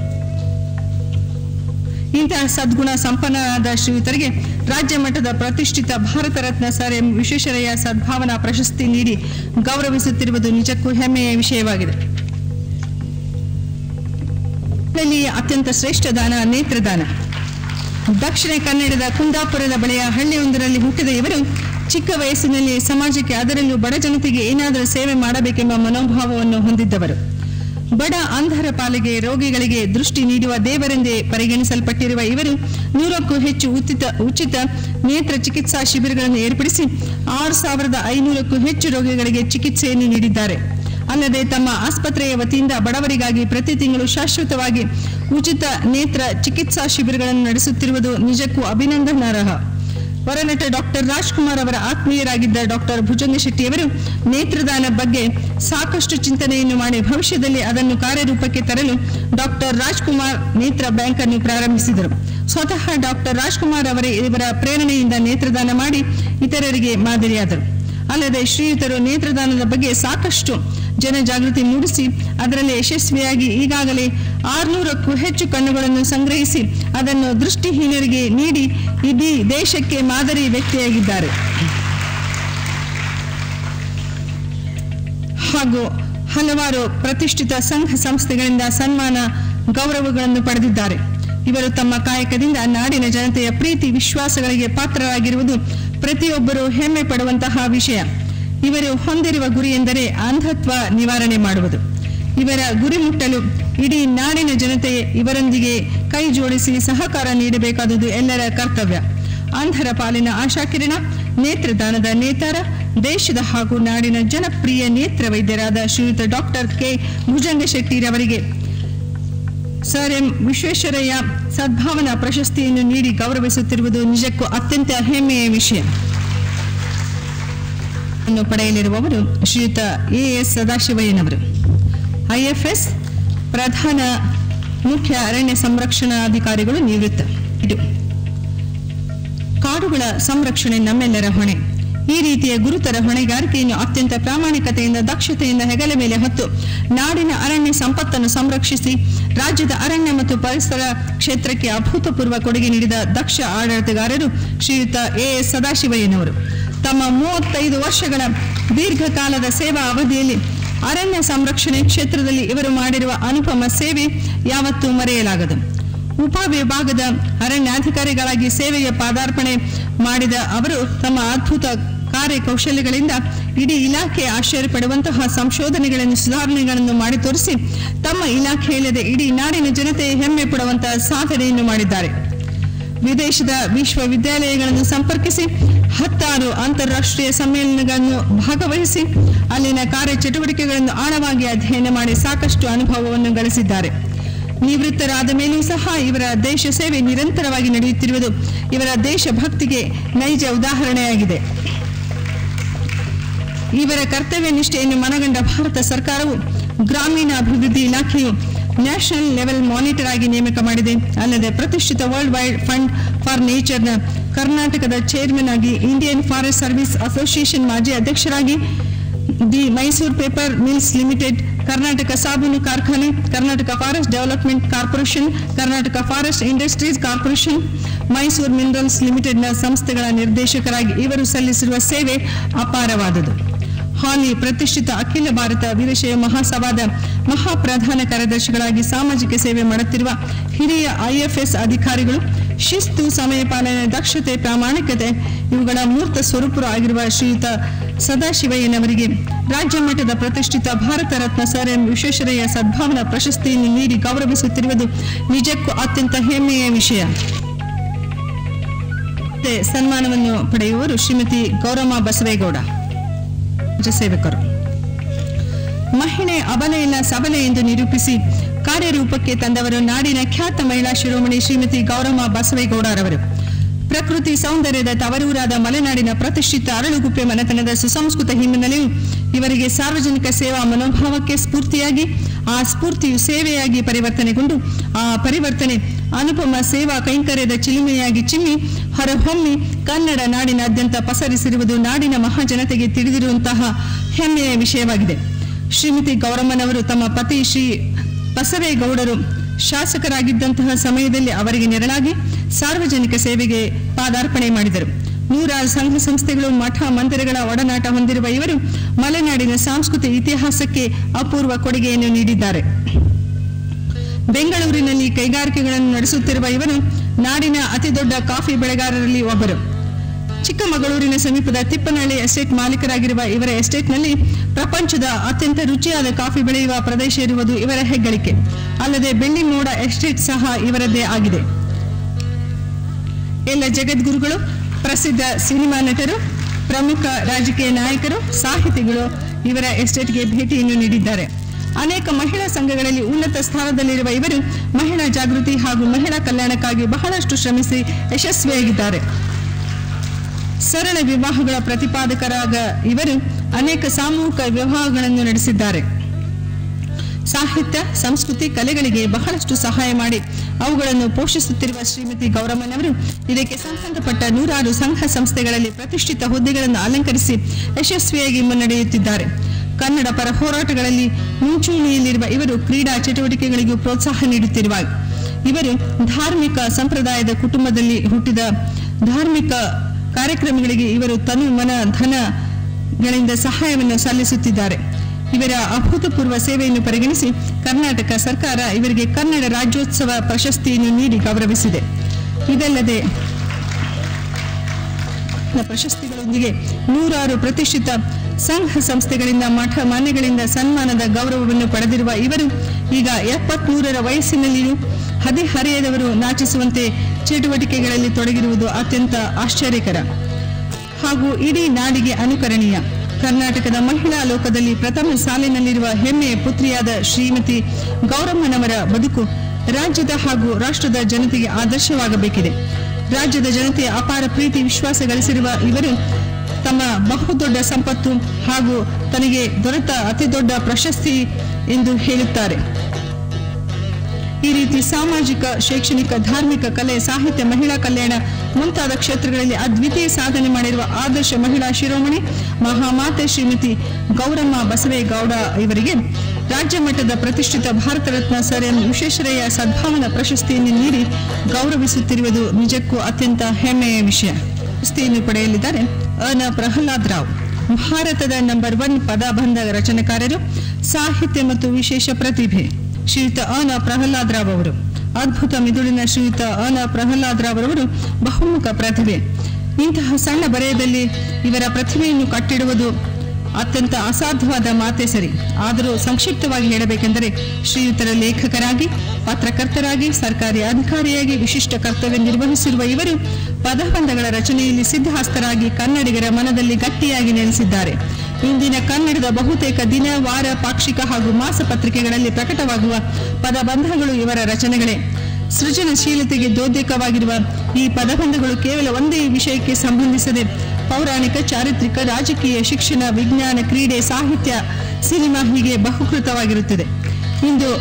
ಇಂತಹ ಸದ್ಗುಣ ಸಂಪನ್ನರಾದ ಶ್ರೀಯುತರಿಗೆ ರಾಜ್ಯ ಮಟ್ಟದ ಪ್ರತಿಷ್ಠಿತ ಭಾರತ ರತ್ನ ಸರ್ ಎಂ ವಿಶ್ವೇಶ್ವರಯ್ಯ ಸದ್ಭಾವನಾ ಪ್ರಶಸ್ತಿ ನೀಡಿ ಗೌರವಿಸುತ್ತಿರುವುದು ನಿಜಕ್ಕೂ ಹೆಮ್ಮೆಯ ವಿಷಯವಾಗಿದೆ ಇದರಲ್ಲಿ ಅತ್ಯಂತ ಶ್ರೇಷ್ಠ ದಾನ ನೇತ್ರದಾನ ದಕ್ಷಿಣ ಕನ್ನಡದ ಕುಂದಾಪುರದ ಬಳಿಯ ಹಳ್ಳಿಯೊಂದರಲ್ಲಿ ಹುಟ್ಟಿದ ಇವರು ಚಿಕ್ಕ ವಯಸ್ಸಿನಲ್ಲಿ ಸಮಾಜಕ್ಕೆ ಅದರಲ್ಲೂ ಬಡ ಜನತೆಗೆ ಏನಾದರೂ ಸೇವೆ ಮಾಡಬೇಕೆಂಬ ಮನೋಭಾವವನ್ನು ಹೊಂದಿದ್ದವರು ಬಡ ಅಂಧರ ಪಾಲಿಗೆ ರೋಗಿಗಳಿಗೆ ದೃಷ್ಟಿ ನೀಡುವ ದೇವರೆಂದೇ ಪರಿಗಣಿಸಲ್ಪಟ್ಟಿರುವ ಇವರು ನೂರಕ್ಕೂ ಹೆಚ್ಚು ಉಚಿತ ಉಚಿತ ನೇತ್ರ ಚಿಕಿತ್ಸಾ ಶಿಬಿರಗಳನ್ನು ಏರ್ಪಡಿಸಿ ಆರು ಸಾವಿರದ ಐನೂರಕ್ಕೂ ಹೆಚ್ಚು ರೋಗಿಗಳಿಗೆ ಚಿಕಿತ್ಸೆಯನ್ನು ನೀಡಿದ್ದಾರೆ ಅಲ್ಲದೆ ತಮ್ಮ ಆಸ್ಪತ್ರೆಯ ವತಿಯಿಂದ ಬಡವರಿಗಾಗಿ ಪ್ರತಿ ತಿಂಗಳು ಶಾಶ್ವತವಾಗಿ ಉಚಿತ ನೇತ್ರ ಚಿಕಿತ್ಸಾ ಶಿಬಿರಗಳನ್ನು ನಡೆಸುತ್ತಿರುವುದು ನಿಜಕ್ಕೂ ಅಭಿನಂದನಾರ್ಹ ಹೊರನಟ ಡಾಕ್ಟರ್ ರಾಜ್ಕುಮಾರ್ ಅವರ ಆತ್ಮೀಯರಾಗಿದ್ದ ಡಾಕ್ಟರ್ ಭುಜಂಗ ಶೆಟ್ಟಿಯವರು ನೇತ್ರದಾನ ಬಗ್ಗೆ ಸಾಕಷ್ಟು ಚಿಂತನೆಯನ್ನು ಮಾಡಿ ಭವಿಷ್ಯದಲ್ಲಿ ಅದನ್ನು ಕಾರ್ಯರೂಪಕ್ಕೆ ತರಲು ಡಾಕ್ಟರ್ ರಾಜ್ಕುಮಾರ್ ನೇತ್ರ ಬ್ಯಾಂಕ್ ಅನ್ನು ಪ್ರಾರಂಭಿಸಿದರು ಸ್ವತಃ ಡಾಕ್ಟರ್ ರಾಜ್ಕುಮಾರ್ ಅವರೇ ಇವರ ಪ್ರೇರಣೆಯಿಂದ ನೇತ್ರದಾನ ಮಾಡಿ ಇತರರಿಗೆ ಮಾದರಿಯಾದರು ಅಲ್ಲದೆ ಶ್ರೀಯುತರು ನೇತ್ರದಾನದ ಬಗ್ಗೆ ಸಾಕಷ್ಟು ಜನಜಾಗೃತಿ ಮೂಡಿಸಿ ಅದರಲ್ಲಿ ಯಶಸ್ವಿಯಾಗಿ ಈಗಾಗಲೇ ಆರುನೂರಕ್ಕೂ ಹೆಚ್ಚು ಕಣ್ಣುಗಳನ್ನು ಸಂಗ್ರಹಿಸಿ ಅದನ್ನು ದೃಷ್ಟಿಹೀನರಿಗೆ ನೀಡಿ ಇಡೀ ದೇಶಕ್ಕೆ ಮಾದರಿ ವ್ಯಕ್ತಿಯಾಗಿದ್ದಾರೆ ಹಾಗೂ ಹಲವಾರು ಪ್ರತಿಷ್ಠಿತ ಸಂಘ ಸಂಸ್ಥೆಗಳಿಂದ ಸನ್ಮಾನ ಗೌರವಗಳನ್ನು ಪಡೆದಿದ್ದಾರೆ ಇವರು ತಮ್ಮ ಕಾಯಕದಿಂದ ನಾಡಿನ ಜನತೆಯ ಪ್ರೀತಿ ವಿಶ್ವಾಸಗಳಿಗೆ ಪಾತ್ರರಾಗಿರುವುದು ಪ್ರತಿಯೊಬ್ಬರು ಹೆಮ್ಮೆ ಪಡುವಂತಹ ವಿಷಯ ಇವರು ಹೊಂದಿರುವ ಗುರಿ ಎಂದರೆ ಅಂಧತ್ವ ನಿವಾರಣೆ ಮಾಡುವುದು ಇವರ ಗುರಿ ಮುಟ್ಟಲು ಇಡೀ ನಾಡಿನ ಜನತೆ ಇವರೊಂದಿಗೆ ಕೈ ಜೋಡಿಸಿ ಸಹಕಾರ ನೀಡಬೇಕಾದುದು ಎಲ್ಲರ ಕರ್ತವ್ಯ ಅಂಧರ ಪಾಲಿನ ಆಶಾಕಿರಣ ನೇತ್ರದಾನದ ನೇತಾರ ದೇಶದ ಹಾಗೂ ನಾಡಿನ ಜನಪ್ರಿಯ ನೇತ್ರ ವೈದ್ಯರಾದ ಶ್ರೀಯುತ ಡಾಕ್ಟರ್ ಕೆ ಭುಜಂಗ ಶೆಟ್ಟಿರವರಿಗೆ ಸರ್ ಎಂ ವಿಶ್ವೇಶ್ವರಯ್ಯ ಸದ್ಭಾವನಾ ಪ್ರಶಸ್ತಿಯನ್ನು ನೀಡಿ ಗೌರವಿಸುತ್ತಿರುವುದು ನಿಜಕ್ಕೂ ಅತ್ಯಂತ ಹೆಮ್ಮೆಯ ವಿಷಯ ಅನ್ನು ಪಡೆಯಲಿರುವವರು ಶ್ರೀಯುತ ಎ ಎಸ್ ಸದಾಶಿವಯ್ಯನವರು ಐಎಫ್ಎಸ್ ಪ್ರಧಾನ ಮುಖ್ಯ ಅರಣ್ಯ ಸಂರಕ್ಷಣಾಧಿಕಾರಿಗಳು ನಿವೃತ್ತ ಇದು ಕಾಡುಗಳ ಸಂರಕ್ಷಣೆ ನಮ್ಮೆಲ್ಲರ ಹೊಣೆ ಈ ರೀತಿಯ ಗುರುತರ ಹೊಣೆಗಾರಿಕೆಯನ್ನು ಅತ್ಯಂತ ಪ್ರಾಮಾಣಿಕತೆಯಿಂದ ದಕ್ಷತೆಯಿಂದ ಹೆಗಲ ಮೇಲೆ ಹೊತ್ತು ನಾಡಿನ ಅರಣ್ಯ ಸಂಪತ್ತನ್ನು ಸಂರಕ್ಷಿಸಿ ರಾಜ್ಯದ ಅರಣ್ಯ ಮತ್ತು ಪರಿಸರ ಕ್ಷೇತ್ರಕ್ಕೆ ಅಭೂತಪೂರ್ವ ಕೊಡುಗೆ ನೀಡಿದ ದಕ್ಷ ಆಡಳಿತಗಾರರು ಶ್ರೀಯುತ ಎ ಎಸ್ ಸದಾಶಿವಯ್ಯನವರು ತಮ್ಮ ಮೂವತ್ತೈದು ವರ್ಷಗಳ ದೀರ್ಘಕಾಲದ ಸೇವಾ ಅವಧಿಯಲ್ಲಿ ಅರಣ್ಯ ಸಂರಕ್ಷಣೆ ಕ್ಷೇತ್ರದಲ್ಲಿ ಇವರು ಮಾಡಿರುವ ಅನುಪಮ ಸೇವೆ ಯಾವತ್ತೂ ಮರೆಯಲಾಗದು ಉಪವಿಭಾಗದ ಅರಣ್ಯಾಧಿಕಾರಿಗಳಾಗಿ ಸೇವೆಯ ಪಾದಾರ್ಪಣೆ ಮಾಡಿದ ಅವರು ತಮ್ಮ ಅದ್ಭುತ ಕಾರ್ಯಕೌಶಲ್ಯಗಳಿಂದ ಇಡೀ ಇಲಾಖೆ ಆಶ್ಚರ್ಯಪಡುವಂತಹ ಸಂಶೋಧನೆಗಳನ್ನು ಸುಧಾರಣೆಗಳನ್ನು ಮಾಡಿ ತೋರಿಸಿ ತಮ್ಮ ಇಲಾಖೆಯಲ್ಲದೆ ಇಡೀ ನಾಡಿನ ಜನತೆ ಹೆಮ್ಮೆ ಪಡುವಂತಹ ಸಾಧನೆಯನ್ನು ಮಾಡಿದ್ದಾರೆ ವಿದೇಶದ ವಿಶ್ವವಿದ್ಯಾಲಯಗಳನ್ನು ಸಂಪರ್ಕಿಸಿ ಹತ್ತಾರು ಅಂತಾರಾಷ್ಟ್ರೀಯ ಸಮ್ಮೇಳನಗಳನ್ನು ಭಾಗವಹಿಸಿ ಅಲ್ಲಿನ ಕಾರ್ಯಚಟುವಟಿಕೆಗಳನ್ನು ಆಳವಾಗಿ ಅಧ್ಯಯನ ಮಾಡಿ ಸಾಕಷ್ಟು ಅನುಭವವನ್ನು ಗಳಿಸಿದ್ದಾರೆ ನಿವೃತ್ತರಾದ ಮೇಲೂ ಸಹ ಇವರ ದೇಶ ಸೇವೆ ನಿರಂತರವಾಗಿ ನಡೆಯುತ್ತಿರುವುದು ಇವರ ದೇಶಭಕ್ತಿಗೆ ನೈಜ ಉದಾಹರಣೆಯಾಗಿದೆ ಇವರ ಕರ್ತವ್ಯ ನಿಷ್ಠೆಯನ್ನು ಮನಗಂಡ ಭಾರತ ಸರ್ಕಾರವು ಗ್ರಾಮೀಣ ಅಭಿವೃದ್ಧಿ ಇಲಾಖೆಯು ನ್ಯಾಷನಲ್ ಲೆವೆಲ್ ಮಾನಿಟರ್ ಆಗಿ ನೇಮಕ ಮಾಡಿದೆ ಅಲ್ಲದೆ ಪ್ರತಿಷ್ಠಿತ ವರ್ಲ್ಡ್ ವೈಡ್ ಫಂಡ್ ಫಾರ್ ನೇಚರ್ನ ಕರ್ನಾಟಕದ ಚೇರ್ಮನ್ ಆಗಿ ಇಂಡಿಯನ್ ಫಾರೆಸ್ಟ್ ಸರ್ವಿಸ್ ಅಸೋಸಿಯೇಷನ್ ಮಾಜಿ ಅಧ್ಯಕ್ಷರಾಗಿ the Mysuru paper mills limited Karnataka ಸಾಬೂನು ಕಾರ್ಖಾನೆ Karnataka forest development corporation Karnataka forest industries corporation Mysuru minerals ಲಿಮಿಟೆಡ್ನ ಸಂಸ್ಥೆಗಳ ನಿರ್ದೇಶಕರಾಗಿ ಇವರು ಸಲ್ಲಿಸಿರುವ ಸೇವೆ ಅಪಾರವಾದುದು ಹಾಲಿ ಪ್ರತಿಷ್ಠಿತ ಅಖಿಲ ಭಾರತ ವೀರಶೈವ ಮಹಾಸಭಾದ ಮಹಾಪ್ರಧಾನ ಕಾರ್ಯದರ್ಶಿಗಳಾಗಿ ಸಾಮಾಜಿಕ ಸೇವೆ ಮಾಡುತ್ತಿರುವ ಹಿರಿಯ ಐಎಫ್ಎಸ್ ಅಧಿಕಾರಿಗಳು ಶಿಸ್ತು ಸಮಯ ಪಾಲನೆ ದಕ್ಷತೆ ಪ್ರಾಮಾಣಿಕತೆ ಇವುಗಳ ಮೂರ್ತ ಸ್ವರೂಪರು ಆಗಿರುವ ಶ್ರೀಯುತ ಸದಾಶಿವಯ್ಯನವರಿಗೆ ರಾಜ್ಯ ಮಟ್ಟದ ಪ್ರತಿಷ್ಠಿತ ಭಾರತ ರತ್ನ ಸರ್ ಎಂ ವಿಶ್ವೇಶ್ವರಯ್ಯ ಸದ್ಭಾವನಾ ಪ್ರಶಸ್ತಿಯನ್ನು ನೀಡಿ ಗೌರವಿಸುತ್ತಿರುವುದು ನಿಜಕ್ಕೂ ಅತ್ಯಂತ ಹೆಮ್ಮೆಯ ವಿಷಯ ಮತ್ತೆ ಸನ್ಮಾನವನ್ನು ಪಡೆಯುವವರು ಶ್ರೀಮತಿ ಗೌರಮ್ಮ ಬಸವೇಗೌಡ ರಾಜ್ಯ ಸೇವಕರು ಮಹಿಳೆ ಅಬಲೆ ಇಲ್ಲ ಸಬಲೆ ಎಂದು ನಿರೂಪಿಸಿ ಕಾರ್ಯರೂಪಕ್ಕೆ ತಂದವರು ನಾಡಿನ ಖ್ಯಾತ ಮಹಿಳಾ ಶಿರೋಮಣಿ ಶ್ರೀಮತಿ ಗೌರಮ್ಮ ಬಸವೇಗೌಡರವರು ಪ್ರಕೃತಿ ಸೌಂದರ್ಯದ ತವರೂರಾದ ಮಲೆನಾಡಿನ ಪ್ರತಿಷ್ಠಿತ ಅರಳುಗುಪ್ಪೆ ಮನೆತನದ ಸುಸಂಸ್ಕೃತ ಹಿನ್ನೆಲೆಯು ಇವರಿಗೆ ಸಾರ್ವಜನಿಕ ಸೇವಾ ಮನೋಭಾವಕ್ಕೆ ಸ್ಫೂರ್ತಿಯಾಗಿ ಆ ಸ್ಫೂರ್ತಿಯು ಸೇವೆಯಾಗಿ ಪರಿವರ್ತನೆಗೊಂಡು ಆ ಪರಿವರ್ತನೆ ಅನುಪಮ ಸೇವಾ ಕೈಂಕರ್ಯದ ಚಿಲುಮೆಯಾಗಿ ಚಿಮ್ಮಿ ಹೊರಹೊಮ್ಮಿ ಕನ್ನಡ ನಾಡಿನಾದ್ಯಂತ ಪಸರಿಸಿರುವುದು ನಾಡಿನ ಮಹಾಜನತೆಗೆ ತಿಳಿದಿರುವಂತಹ ಹೆಮ್ಮೆಯ ವಿಷಯವಾಗಿದೆ ಶ್ರೀಮತಿ ಗೌರಮ್ಮನವರು ತಮ್ಮ ಪತಿ ಶ್ರೀ ಬಸವೇಗೌಡರು ಶಾಸಕರಾಗಿದ್ದಂತಹ ಸಮಯದಲ್ಲಿ ಅವರಿಗೆ ನೆರಳಾಗಿ ಸಾರ್ವಜನಿಕ ಸೇವೆಗೆ ಪಾದಾರ್ಪಣೆ ಮಾಡಿದರು ನೂರಾರು ಸಂಘ ಸಂಸ್ಥೆಗಳು ಮಠ ಮಂದಿರಗಳ ಒಡನಾಟ ಹೊಂದಿರುವ ಇವರು ಮಲೆನಾಡಿನ ಸಾಂಸ್ಕೃತಿಕ ಇತಿಹಾಸಕ್ಕೆ ಅಪೂರ್ವ ಕೊಡುಗೆಯನ್ನು ನೀಡಿದ್ದಾರೆ ಬೆಂಗಳೂರಿನಲ್ಲಿ ಕೈಗಾರಿಕೆಗಳನ್ನು ನಡೆಸುತ್ತಿರುವ ಇವರು ನಾಡಿನ ಅತಿದೊಡ್ಡ ಕಾಫಿ ಬೆಳೆಗಾರರಲ್ಲಿ ಒಬ್ಬರು ಚಿಕ್ಕಮಗಳೂರಿನ ಸಮೀಪದ ತಿಪ್ಪನಹಳ್ಳಿ ಎಸ್ಟೇಟ್ ಮಾಲೀಕರಾಗಿರುವ ಇವರ ಎಸ್ಟೇಟ್ನಲ್ಲಿ ಪ್ರಪಂಚದ ಅತ್ಯಂತ ರುಚಿಯಾದ ಕಾಫಿ ಬೆಳೆಯುವ ಪ್ರದೇಶ ಇರುವುದು ಇವರ ಹೆಗ್ಗಳಿಕೆ ಅಲ್ಲದೆ ಬೆಳ್ಳಿಮೋಡ ಎಸ್ಟೇಟ್ ಸಹ ಇವರದ್ದೇ ಆಗಿದೆ ಎಲ್ಲ ಜಗದ್ಗುರುಗಳು ಪ್ರಸಿದ್ಧ ಸಿನಿಮಾ ನಟರು ಪ್ರಮುಖ ರಾಜಕೀಯ ನಾಯಕರು ಸಾಹಿತಿಗಳು ಇವರ ಎಸ್ಟೇಟ್ಗೆ ಭೇಟಿಯನ್ನು ನೀಡಿದ್ದಾರೆ ಅನೇಕ ಮಹಿಳಾ ಸಂಘಗಳಲ್ಲಿ ಉನ್ನತ ಸ್ಥಾನದಲ್ಲಿರುವ ಇವರು ಮಹಿಳಾ ಜಾಗೃತಿ ಹಾಗೂ ಮಹಿಳಾ ಕಲ್ಯಾಣಕ್ಕಾಗಿ ಬಹಳಷ್ಟು ಶ್ರಮಿಸಿ ಯಶಸ್ವಿಯಾಗಿದ್ದಾರೆ ಸರಳ ವಿವಾಹಗಳ ಪ್ರತಿಪಾದಕರಾದ ಇವರು ಅನೇಕ ಸಾಮೂಹಿಕ ವಿವಾಹಗಳನ್ನು ನಡೆಸಿದ್ದಾರೆ ಸಾಹಿತ್ಯ ಸಂಸ್ಕೃತಿ ಕಲೆಗಳಿಗೆ ಬಹಳಷ್ಟು ಸಹಾಯ ಮಾಡಿ ಅವುಗಳನ್ನು ಪೋಷಿಸುತ್ತಿರುವ ಶ್ರೀಮತಿ ಗೌರಮ್ಮನವರು ಇದಕ್ಕೆ ಸಂಬಂಧಪಟ್ಟ ನೂರಾರು ಸಂಘ ಸಂಸ್ಥೆಗಳಲ್ಲಿ ಪ್ರತಿಷ್ಠಿತ ಹುದ್ದೆಗಳನ್ನು ಅಲಂಕರಿಸಿ ಯಶಸ್ವಿಯಾಗಿ ಮುನ್ನಡೆಯುತ್ತಿದ್ದಾರೆ ಕನ್ನಡ ಪರ ಹೋರಾಟಗಳಲ್ಲಿ ಮುಂಚೂಣಿಯಲ್ಲಿರುವ ಇವರು ಕ್ರೀಡಾ ಚಟುವಟಿಕೆಗಳಿಗೂ ಪ್ರೋತ್ಸಾಹ ನೀಡುತ್ತಿರುವ ಇವರು ಧಾರ್ಮಿಕ ಸಂಪ್ರದಾಯದ ಕುಟುಂಬದಲ್ಲಿ ಹುಟ್ಟಿದ ಧಾರ್ಮಿಕ ಕಾರ್ಯಕ್ರಮಗಳಿಗೆ ಇವರು ತನು ಮನ ಧನಗಳಿಂದ ಸಹಾಯವನ್ನು ಸಲ್ಲಿಸುತ್ತಿದ್ದಾರೆ ಇವರ ಅಭೂತಪೂರ್ವ ಸೇವೆಯನ್ನು ಪರಿಗಣಿಸಿ ಕರ್ನಾಟಕ ಸರ್ಕಾರ ಇವರಿಗೆ ಕನ್ನಡ ರಾಜ್ಯೋತ್ಸವ ಪ್ರಶಸ್ತಿಯನ್ನು ನೀಡಿ ಗೌರವಿಸಿದೆ ಇದಲ್ಲದೆ ಪ್ರಶಸ್ತಿಗಳೊಂದಿಗೆ ನೂರಾರು ಪ್ರತಿಷ್ಠಿತ ಸಂಘ ಸಂಸ್ಥೆಗಳಿಂದ ಮಠ ಮನೆಗಳಿಂದ ಸನ್ಮಾನದ ಗೌರವವನ್ನು ಪಡೆದಿರುವ ಇವರು ಈಗ ಎಪ್ಪತ್ಮೂರರ ವಯಸ್ಸಿನಲ್ಲಿಯೂ ಹದಿಹರೆಯದವರು ನಾಚಿಸುವಂತೆ ಚಟುವಟಿಕೆಗಳಲ್ಲಿ ತೊಡಗಿರುವುದು ಅತ್ಯಂತ ಆಶ್ಚರ್ಯಕರ ಹಾಗೂ ಇಡೀ ನಾಡಿಗೆ ಅನುಕರಣೀಯ ಕರ್ನಾಟಕದ ಮಹಿಳಾ ಲೋಕದಲ್ಲಿ ಪ್ರಥಮ ಸಾಲಿನಲ್ಲಿರುವ ಹೆಮ್ಮೆಯ ಪುತ್ರಿಯಾದ ಶ್ರೀಮತಿ ಗೌರಮ್ಮನವರ ಬದುಕು ರಾಜ್ಯದ ಹಾಗೂ ರಾಷ್ಟ್ರದ ಜನತೆಗೆ ಆದರ್ಶವಾಗಬೇಕಿದೆ ರಾಜ್ಯದ ಜನತೆಯ ಅಪಾರ ಪ್ರೀತಿ ವಿಶ್ವಾಸ ಗಳಿಸಿರುವ ಇವರು ತಮ್ಮ ಬಹುದೊಡ್ಡ ಸಂಪತ್ತು ಹಾಗೂ ತನಗೆ ದೊರೆತ ಅತಿದೊಡ್ಡ ಪ್ರಶಸ್ತಿ ಎಂದು ಹೇಳುತ್ತಾರೆ ಈ ರೀತಿ ಸಾಮಾಜಿಕ ಶೈಕ್ಷಣಿಕ ಧಾರ್ಮಿಕ ಕಲೆ ಸಾಹಿತ್ಯ ಮಹಿಳಾ ಕಲ್ಯಾಣ ಮುಂತಾದ ಕ್ಷೇತ್ರಗಳಲ್ಲಿ ಅದ್ವಿತೀಯ ಸಾಧನೆ ಮಾಡಿರುವ ಆದರ್ಶ ಮಹಿಳಾ ಶಿರೋಮಣಿ ಮಹಾಮಾತೆ ಶ್ರೀಮತಿ ಗೌರಮ್ಮ ಬಸವೇಗೌಡ ಇವರಿಗೆ ರಾಜ್ಯ ಮಟ್ಟದ ಪ್ರತಿಷ್ಠಿತ ಭಾರತ ರತ್ನ ಸರ್ ಎಂ ವಿಶ್ವೇಶ್ವರಯ್ಯ ಸದ್ಭಾವನಾ ಪ್ರಶಸ್ತಿಯನ್ನು ನೀಡಿ ಗೌರವಿಸುತ್ತಿರುವುದು ನಿಜಕ್ಕೂ ಅತ್ಯಂತ ಹೆಮ್ಮೆಯ ವಿಷಯ ಪ್ರಶಸ್ತಿಯನ್ನು ಪಡೆಯಲಿದ್ದಾರೆ ಅನ ಪ್ರಹ್ಲಾದ್ ರಾವ್ ಭಾರತದ ನಂಬರ್ ಒನ್ ಪದಬಂಧ ರಚನೆಕಾರರು ಸಾಹಿತ್ಯ ಮತ್ತು ವಿಶೇಷ ಪ್ರತಿಭೆ ಶ್ರೀಯುತ ಅನ ಪ್ರಹ್ಲಾದ್ ರಾವ್ ಅವರು ಅದ್ಭುತ ಮಿದುಳಿನ ಶ್ರೀಯುತ ಅನ ಪ್ರಹ್ಲಾದ್ ರಾವ್ ಅವರು ಬಹುಮುಖ ಪ್ರತಿಭೆ ಇಂತಹ ಸಣ್ಣ ಬರೆಯದಲ್ಲಿ ಇವರ ಪ್ರತಿಭೆಯನ್ನು ಕಟ್ಟಿಡುವುದು ಅತ್ಯಂತ ಅಸಾಧ್ಯವಾದ ಮಾತೆ ಸರಿ ಆದರೂ ಸಂಕ್ಷಿಪ್ತವಾಗಿ ಹೇಳಬೇಕೆಂದರೆ ಶ್ರೀಯುತರ ಲೇಖಕರಾಗಿ ಪತ್ರಕರ್ತರಾಗಿ ಸರ್ಕಾರಿ ಅಧಿಕಾರಿಯಾಗಿ ವಿಶಿಷ್ಟ ಕರ್ತವ್ಯ ನಿರ್ವಹಿಸಿರುವ ಇವರು ಪದಬಂಧಗಳ ರಚನೆಯಲ್ಲಿ ಸಿದ್ಧಹಸ್ತರಾಗಿ ಕನ್ನಡಿಗರ ಮನದಲ್ಲಿ ಗಟ್ಟಿಯಾಗಿ ನೆಲೆಸಿದ್ದಾರೆ ಇಂದಿನ ಕನ್ನಡದ ಬಹುತೇಕ ದಿನ ವಾರ ಪಾಕ್ಷಿಕ ಹಾಗೂ ಮಾಸ ಪತ್ರಿಕೆಗಳಲ್ಲಿ ಪ್ರಕಟವಾಗುವ ಪದಬಂಧಗಳು ಇವರ ರಚನೆಗಳೇ ಸೃಜನಶೀಲತೆಗೆ ದ್ಯೋತಕವಾಗಿರುವ ಈ ಪದಬಂಧಗಳು ಕೇವಲ ಒಂದೇ ವಿಷಯಕ್ಕೆ ಸಂಬಂಧಿಸದೆ ಪೌರಾಣಿಕ ಚಾರಿತ್ರಿಕ ರಾಜಕೀಯ ಶಿಕ್ಷಣ ವಿಜ್ಞಾನ ಕ್ರೀಡೆ ಸಾಹಿತ್ಯ ಸಿನಿಮಾ ಹೀಗೆ ಬಹುಕೃತವಾಗಿರುತ್ತದೆ ಇಂದು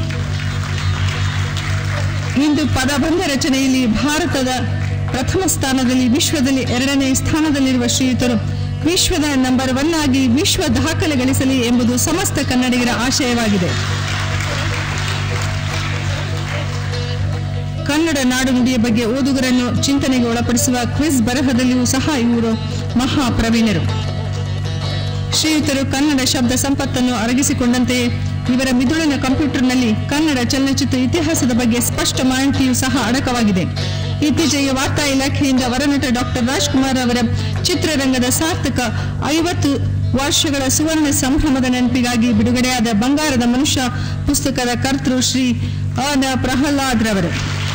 ಇಂದು ಪದಬಂಧ ರಚನೆಯಲ್ಲಿ ಭಾರತದ ಪ್ರಥಮ ಸ್ಥಾನದಲ್ಲಿ ವಿಶ್ವದಲ್ಲಿ ಎರಡನೇ ಸ್ಥಾನದಲ್ಲಿರುವ ಶ್ರೀಯುತರು ವಿಶ್ವದ ನಂಬರ್ ಒನ್ ಆಗಿ ವಿಶ್ವ ದಾಖಲೆ ಗಳಿಸಲಿ ಎಂಬುದು ಸಮಸ್ತ ಕನ್ನಡಿಗರ ಆಶಯವಾಗಿದೆ ಕನ್ನಡ ನಾಡು ನುಡಿಯ ಬಗ್ಗೆ ಓದುಗರನ್ನು ಚಿಂತನೆಗೆ ಒಳಪಡಿಸುವ ಕ್ವಿಜ್ ಬರಹದಲ್ಲಿಯೂ ಸಹ ಇವರು ಮಹಾ ಪ್ರವೀಣರು ಶ್ರೀಯುತರು ಕನ್ನಡ ಶಬ್ದ ಸಂಪತ್ತನ್ನು ಅರಗಿಸಿಕೊಂಡಂತೆಯೇ ಇವರ ಮಿದುಳಿನ ಕಂಪ್ಯೂಟರ್ನಲ್ಲಿ ಕನ್ನಡ ಚಲನಚಿತ್ರ ಇತಿಹಾಸದ ಬಗ್ಗೆ ಸ್ಪಷ್ಟ ಮಾಹಿತಿಯೂ ಸಹ ಅಡಕವಾಗಿದೆ ಇತ್ತೀಚೆಗೆ ವಾರ್ತಾ ಇಲಾಖೆಯಿಂದ ವರನಟ ಡಾಕ್ಟರ್ ರಾಜ್ಕುಮಾರ್ ಅವರ ಚಿತ್ರರಂಗದ ಸಾರ್ಥಕ ಐವತ್ತು ವರ್ಷಗಳ ಸುವರ್ಣ ಸಂಭ್ರಮದ ನೆನಪಿಗಾಗಿ ಬಿಡುಗಡೆಯಾದ ಬಂಗಾರದ ಮನುಷ್ಯ ಪುಸ್ತಕದ ಕರ್ತೃ ಶ್ರೀ ಅನ ಪ್ರಹ್ಲಾದ್ ರವರು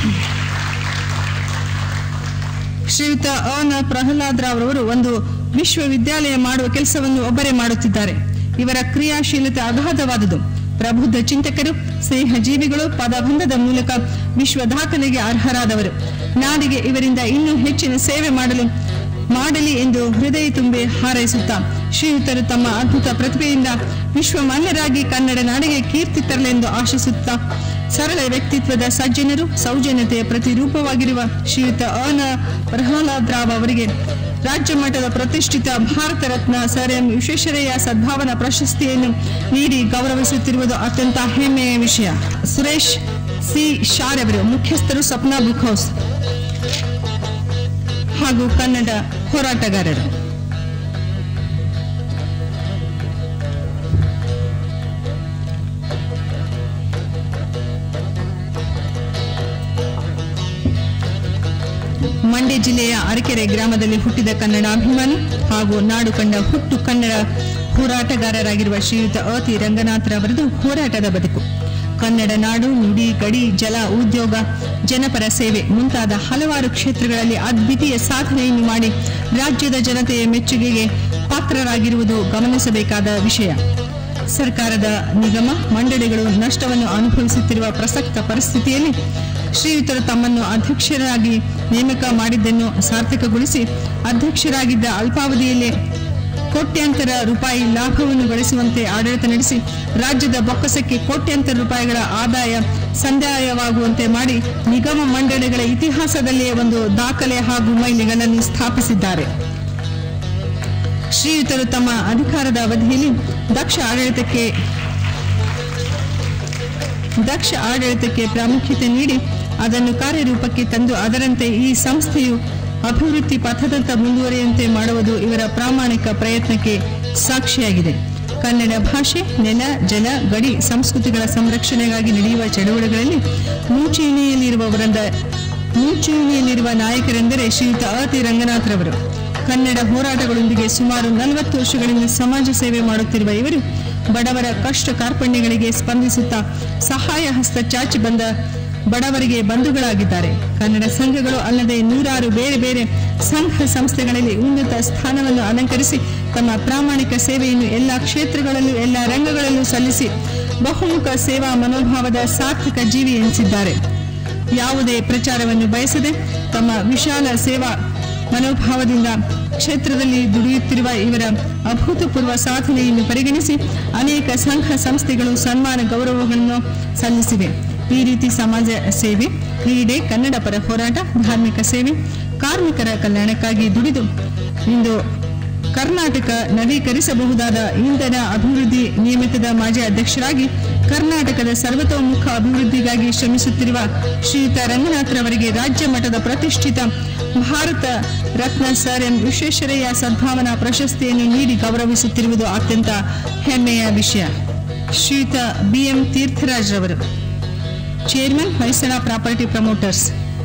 ಶ್ರೀಯುತ ಅನ ಪ್ರಹ್ಲಾದ್ ರಾವ್ ರವರು ಒಂದು ವಿಶ್ವವಿದ್ಯಾಲಯ ಮಾಡುವ ಕೆಲಸವನ್ನು ಒಬ್ಬರೇ ಮಾಡುತ್ತಿದ್ದಾರೆ ಇವರ ಕ್ರಿಯಾಶೀಲತೆ ಅಗಾಧವಾದುದು ಪ್ರಬುದ್ಧ ಚಿಂತಕರು ಸ್ನೇಹ ಜೀವಿಗಳು ಪದಬಂಧದ ಮೂಲಕ ವಿಶ್ವ ದಾಖಲೆಗೆ ಅರ್ಹರಾದವರು ನಾಡಿಗೆ ಇವರಿಂದ ಇನ್ನೂ ಹೆಚ್ಚಿನ ಸೇವೆ ಮಾಡಲು ಮಾಡಲಿ ಎಂದು ಹೃದಯ ತುಂಬಿ ಹಾರೈಸುತ್ತಾ ಶ್ರೀಯುತರು ತಮ್ಮ ಅದ್ಭುತ ಪ್ರತಿಭೆಯಿಂದ ವಿಶ್ವಮಾನ್ಯರಾಗಿ ಕನ್ನಡ ನಾಡಿಗೆ ಕೀರ್ತಿ ತರಲೆಂದು ಆಶಿಸುತ್ತಾ ಸರಳ ವ್ಯಕ್ತಿತ್ವದ ಸಜ್ಜನರು ಸೌಜನ್ಯತೆಯ ಪ್ರತಿರೂಪವಾಗಿರುವ ಶ್ರೀಯುತ ಅನ ಪ್ರಹ್ಲಾದ್ ರಾವ್ ಅವರಿಗೆ ರಾಜ್ಯ ಮಟ್ಟದ ಪ್ರತಿಷ್ಠಿತ ಭಾರತ ರತ್ನ ಸರ್ ಎಂ ವಿಶ್ವೇಶ್ವರಯ್ಯ ಸದ್ಭಾವನಾ ಪ್ರಶಸ್ತಿಯನ್ನು ನೀಡಿ ಗೌರವಿಸುತ್ತಿರುವುದು ಅತ್ಯಂತ ಹೆಮ್ಮೆಯ ವಿಷಯ ಸುರೇಶ್ ಸಿ ಶಾರ್ ಅವರು ಮುಖ್ಯಸ್ಥರು ಸ್ವಪ್ನ ಬುಕ್ ಹೌಸ್ ಹಾಗೂ ಕನ್ನಡ ಹೋರಾಟಗಾರರು ಮಂಡ್ಯ ಜಿಲ್ಲೆಯ ಅರಕೆರೆ ಗ್ರಾಮದಲ್ಲಿ ಹುಟ್ಟಿದ ಕನ್ನಡ ಅಭಿಮಾನಿ ಹಾಗೂ ನಾಡು ಕಂಡ ಹುಟ್ಟು ಕನ್ನಡ ಹೋರಾಟಗಾರರಾಗಿರುವ ಶ್ರೀಯುತ ಅತಿ ರಂಗನಾಥರವರದು ಹೋರಾಟದ ಬದುಕು ಕನ್ನಡ ನಾಡು ನುಡಿ ಗಡಿ ಜಲ ಉದ್ಯೋಗ ಜನಪರ ಸೇವೆ ಮುಂತಾದ ಹಲವಾರು ಕ್ಷೇತ್ರಗಳಲ್ಲಿ ಅದ್ವಿತೀಯ ಸಾಧನೆಯನ್ನು ಮಾಡಿ ರಾಜ್ಯದ ಜನತೆಯ ಮೆಚ್ಚುಗೆಗೆ ಪಾತ್ರರಾಗಿರುವುದು ಗಮನಿಸಬೇಕಾದ ವಿಷಯ ಸರ್ಕಾರದ ನಿಗಮ ಮಂಡಳಿಗಳು ನಷ್ಟವನ್ನು ಅನುಭವಿಸುತ್ತಿರುವ ಪ್ರಸಕ್ತ ಪರಿಸ್ಥಿತಿಯಲ್ಲಿ ಶ್ರೀಯುತರು ತಮ್ಮನ್ನು ಅಧ್ಯಕ್ಷರಾಗಿ ನೇಮಕ ಮಾಡಿದ್ದನ್ನು ಸಾರ್ಥಕಗೊಳಿಸಿ ಅಧ್ಯಕ್ಷರಾಗಿದ್ದ ಅಲ್ಪಾವಧಿಯಲ್ಲೇ ಕೋಟ್ಯಾಂತರ ರೂಪಾಯಿ ಲಾಭವನ್ನು ಗಳಿಸುವಂತೆ ಆಡಳಿತ ನಡೆಸಿ ರಾಜ್ಯದ ಬೊಕ್ಕಸಕ್ಕೆ ಕೋಟ್ಯಾಂತರ ರೂಪಾಯಿಗಳ ಆದಾಯ ಸಂದಾಯವಾಗುವಂತೆ ಮಾಡಿ ನಿಗಮ ಮಂಡಳಿಗಳ ಇತಿಹಾಸದಲ್ಲಿಯೇ ಒಂದು ದಾಖಲೆ ಹಾಗೂ ಮೈಲಿಗಳನ್ನು ಸ್ಥಾಪಿಸಿದ್ದಾರೆ ಶ್ರೀಯುತರು ತಮ್ಮ ಅಧಿಕಾರದ ಅವಧಿಯಲ್ಲಿ ದಕ್ಷ ಆಡಳಿತಕ್ಕೆ ದಕ್ಷ ಆಡಳಿತಕ್ಕೆ ಪ್ರಾಮುಖ್ಯತೆ ನೀಡಿ ಅದನ್ನು ಕಾರ್ಯರೂಪಕ್ಕೆ ತಂದು ಅದರಂತೆ ಈ ಸಂಸ್ಥೆಯು ಅಭಿವೃದ್ಧಿ ಪಥದತ್ತ ಮುಂದುವರಿಯುವಂತೆ ಮಾಡುವುದು ಇವರ ಪ್ರಾಮಾಣಿಕ ಪ್ರಯತ್ನಕ್ಕೆ ಸಾಕ್ಷಿಯಾಗಿದೆ ಕನ್ನಡ ಭಾಷೆ ನೆಲ ಜಲ ಗಡಿ ಸಂಸ್ಕೃತಿಗಳ ಸಂರಕ್ಷಣೆಗಾಗಿ ನಡೆಯುವ ಚಳವಳಿಗಳಲ್ಲಿ ಮುಂಚೂಣಿಯಲ್ಲಿರುವವರಿಂದ ಮುಂಚೂಣಿಯಲ್ಲಿರುವ ನಾಯಕರೆಂದರೆ ಶ್ರೀಯುತ ಅತಿ ರಂಗನಾಥ್ರವರು ಕನ್ನಡ ಹೋರಾಟಗಳೊಂದಿಗೆ ಸುಮಾರು ನಲವತ್ತು ವರ್ಷಗಳಿಂದ ಸಮಾಜ ಸೇವೆ ಮಾಡುತ್ತಿರುವ ಇವರು ಬಡವರ ಕಷ್ಟ ಕಾರ್ಪಣ್ಯಗಳಿಗೆ ಸ್ಪಂದಿಸುತ್ತಾ ಸಹಾಯ ಹಸ್ತ ಚಾಚಿ ಬಂದ ಬಡವರಿಗೆ ಬಂಧುಗಳಾಗಿದ್ದಾರೆ ಕನ್ನಡ ಸಂಘಗಳು ಅಲ್ಲದೆ ನೂರಾರು ಬೇರೆ ಬೇರೆ ಸಂಘ ಸಂಸ್ಥೆಗಳಲ್ಲಿ ಉನ್ನತ ಸ್ಥಾನವನ್ನು ಅಲಂಕರಿಸಿ ತಮ್ಮ ಪ್ರಾಮಾಣಿಕ ಸೇವೆಯನ್ನು ಎಲ್ಲ ಕ್ಷೇತ್ರಗಳಲ್ಲೂ ಎಲ್ಲ ರಂಗಗಳಲ್ಲೂ ಸಲ್ಲಿಸಿ ಬಹುಮುಖ ಸೇವಾ ಮನೋಭಾವದ ಸಾರ್ಥಕ ಜೀವಿ ಎನಿಸಿದ್ದಾರೆ ಯಾವುದೇ ಪ್ರಚಾರವನ್ನು ಬಯಸದೆ ತಮ್ಮ ವಿಶಾಲ ಸೇವಾ ಮನೋಭಾವದಿಂದ ಕ್ಷೇತ್ರದಲ್ಲಿ ದುಡಿಯುತ್ತಿರುವ ಇವರ ಅಭೂತಪೂರ್ವ ಸಾಧನೆಯನ್ನು ಪರಿಗಣಿಸಿ ಅನೇಕ ಸಂಘ ಸಂಸ್ಥೆಗಳು ಸನ್ಮಾನ ಗೌರವಗಳನ್ನು ಸಲ್ಲಿಸಿವೆ ಈ ರೀತಿ ಸಮಾಜ ಸೇವೆ ಕ್ರೀಡೆ ಕನ್ನಡ ಪರ ಹೋರಾಟ ಧಾರ್ಮಿಕ ಸೇವೆ ಕಾರ್ಮಿಕರ ಕಲ್ಯಾಣಕ್ಕಾಗಿ ದುಡಿದು ಇಂದು ಕರ್ನಾಟಕ ನವೀಕರಿಸಬಹುದಾದ ಇಂಧನ ಅಭಿವೃದ್ಧಿ ನಿಯಮಿತದ ಮಾಜಿ ಅಧ್ಯಕ್ಷರಾಗಿ ಕರ್ನಾಟಕದ ಸರ್ವತೋಮುಖ ಅಭಿವೃದ್ಧಿಗಾಗಿ ಶ್ರಮಿಸುತ್ತಿರುವ ಶ್ರೀಯುತ ರಂಗನಾಥ್ರವರಿಗೆ ರಾಜ್ಯ ಮಟ್ಟದ ಪ್ರತಿಷ್ಠಿತ ಭಾರತ ರತ್ನ ಸರ್ ಎಂ ವಿಶ್ವೇಶ್ವರಯ್ಯ ಸದ್ಭಾವನಾ ಪ್ರಶಸ್ತಿಯನ್ನು ನೀಡಿ ಗೌರವಿಸುತ್ತಿರುವುದು ಅತ್ಯಂತ ಹೆಮ್ಮೆಯ ವಿಷಯ ಶ್ರೀಯುತ ಬಿಎಂ ತೀರ್ಥರಾಜ್ ರವರು ಚೇರ್ಮನ್ ಹೊಯ್ಸಳ ಪ್ರಾಪರ್ಟಿ ಪ್ರಮೋಟರ್ಸ್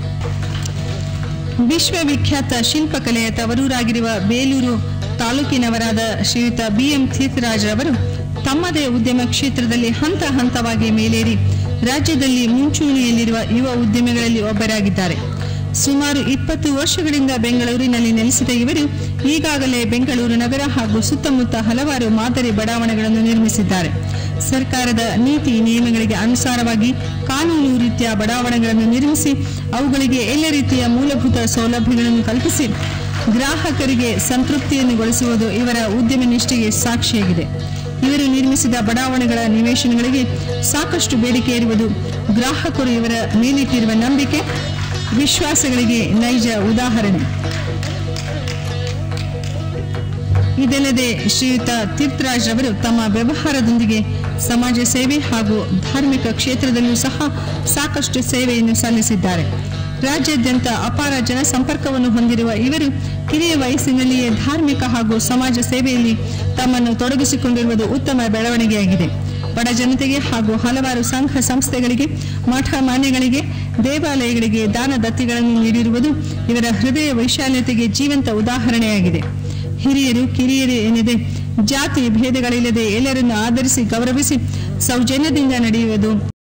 ವಿಶ್ವವಿಖ್ಯಾತ ಶಿಲ್ಪಕಲೆಯ ತವರೂರಾಗಿರುವ ಬೇಲೂರು ತಾಲೂಕಿನವರಾದ ಶ್ರೀಯುತ ಬಿಎಂ ತೀರ್ಥರಾಜ್ ಅವರು ತಮ್ಮದೇ ಉದ್ಯಮ ಕ್ಷೇತ್ರದಲ್ಲಿ ಹಂತ ಹಂತವಾಗಿ ಮೇಲೇರಿ ರಾಜ್ಯದಲ್ಲಿ ಮುಂಚೂಣಿಯಲ್ಲಿರುವ ಯುವ ಉದ್ಯಮಿಗಳಲ್ಲಿ ಒಬ್ಬರಾಗಿದ್ದಾರೆ ಸುಮಾರು ಇಪ್ಪತ್ತು ವರ್ಷಗಳಿಂದ ಬೆಂಗಳೂರಿನಲ್ಲಿ ನೆಲೆಸಿದ ಇವರು ಈಗಾಗಲೇ ಬೆಂಗಳೂರು ನಗರ ಹಾಗೂ ಸುತ್ತಮುತ್ತ ಹಲವಾರು ಮಾದರಿ ಬಡಾವಣೆಗಳನ್ನು ನಿರ್ಮಿಸಿದ್ದಾರೆ ಸರ್ಕಾರದ ನೀತಿ ನಿಯಮಗಳಿಗೆ ಅನುಸಾರವಾಗಿ ಕಾನೂನು ರೀತಿಯ ಬಡಾವಣೆಗಳನ್ನು ನಿರ್ಮಿಸಿ ಅವುಗಳಿಗೆ ಎಲ್ಲ ರೀತಿಯ ಮೂಲಭೂತ ಸೌಲಭ್ಯಗಳನ್ನು ಕಲ್ಪಿಸಿ ಗ್ರಾಹಕರಿಗೆ ಸಂತೃಪ್ತಿಯನ್ನು ಗೊಳಿಸುವುದು ಇವರ ಉದ್ಯಮ ನಿಷ್ಠೆಗೆ ಸಾಕ್ಷಿಯಾಗಿದೆ ಇವರು ನಿರ್ಮಿಸಿದ ಬಡಾವಣೆಗಳ ನಿವೇಶನಗಳಿಗೆ ಸಾಕಷ್ಟು ಬೇಡಿಕೆ ಇರುವುದು ಗ್ರಾಹಕರು ಇವರ ಮೇಲಿಟ್ಟಿರುವ ನಂಬಿಕೆ ವಿಶ್ವಾಸಗಳಿಗೆ ನೈಜ ಉದಾಹರಣೆ ಇದಲ್ಲದೆ ಶ್ರೀಯುತ ತೀರ್ಥರಾಜ್ ಅವರು ತಮ್ಮ ವ್ಯವಹಾರದೊಂದಿಗೆ ಸಮಾಜ ಸೇವೆ ಹಾಗೂ ಧಾರ್ಮಿಕ ಕ್ಷೇತ್ರದಲ್ಲೂ ಸಹ ಸಾಕಷ್ಟು ಸೇವೆಯನ್ನು ಸಲ್ಲಿಸಿದ್ದಾರೆ ರಾಜ್ಯಾದ್ಯಂತ ಅಪಾರ ಜನಸಂಪರ್ಕವನ್ನು ಹೊಂದಿರುವ ಇವರು ಕಿರಿಯ ವಯಸ್ಸಿನಲ್ಲಿಯೇ ಧಾರ್ಮಿಕ ಹಾಗೂ ಸಮಾಜ ಸೇವೆಯಲ್ಲಿ ತಮ್ಮನ್ನು ತೊಡಗಿಸಿಕೊಂಡಿರುವುದು ಉತ್ತಮ ಬೆಳವಣಿಗೆಯಾಗಿದೆ ಬಡ ಜನತೆಗೆ ಹಾಗೂ ಹಲವಾರು ಸಂಘ ಸಂಸ್ಥೆಗಳಿಗೆ ಮಠ ಮಾನ್ಯಗಳಿಗೆ ದೇವಾಲಯಗಳಿಗೆ ದಾನ ದತ್ತಿಗಳನ್ನು ನೀಡಿರುವುದು ಇವರ ಹೃದಯ ವೈಶಾಲ್ಯತೆಗೆ ಜೀವಂತ ಉದಾಹರಣೆಯಾಗಿದೆ ಹಿರಿಯರು ಕಿರಿಯರು ಏನಿದೆ ಜಾತಿ ಭೇದಗಳಿಲ್ಲದೆ ಎಲ್ಲರನ್ನು ಆಧರಿಸಿ ಗೌರವಿಸಿ ಸೌಜನ್ಯದಿಂದ ನಡೆಯುವುದು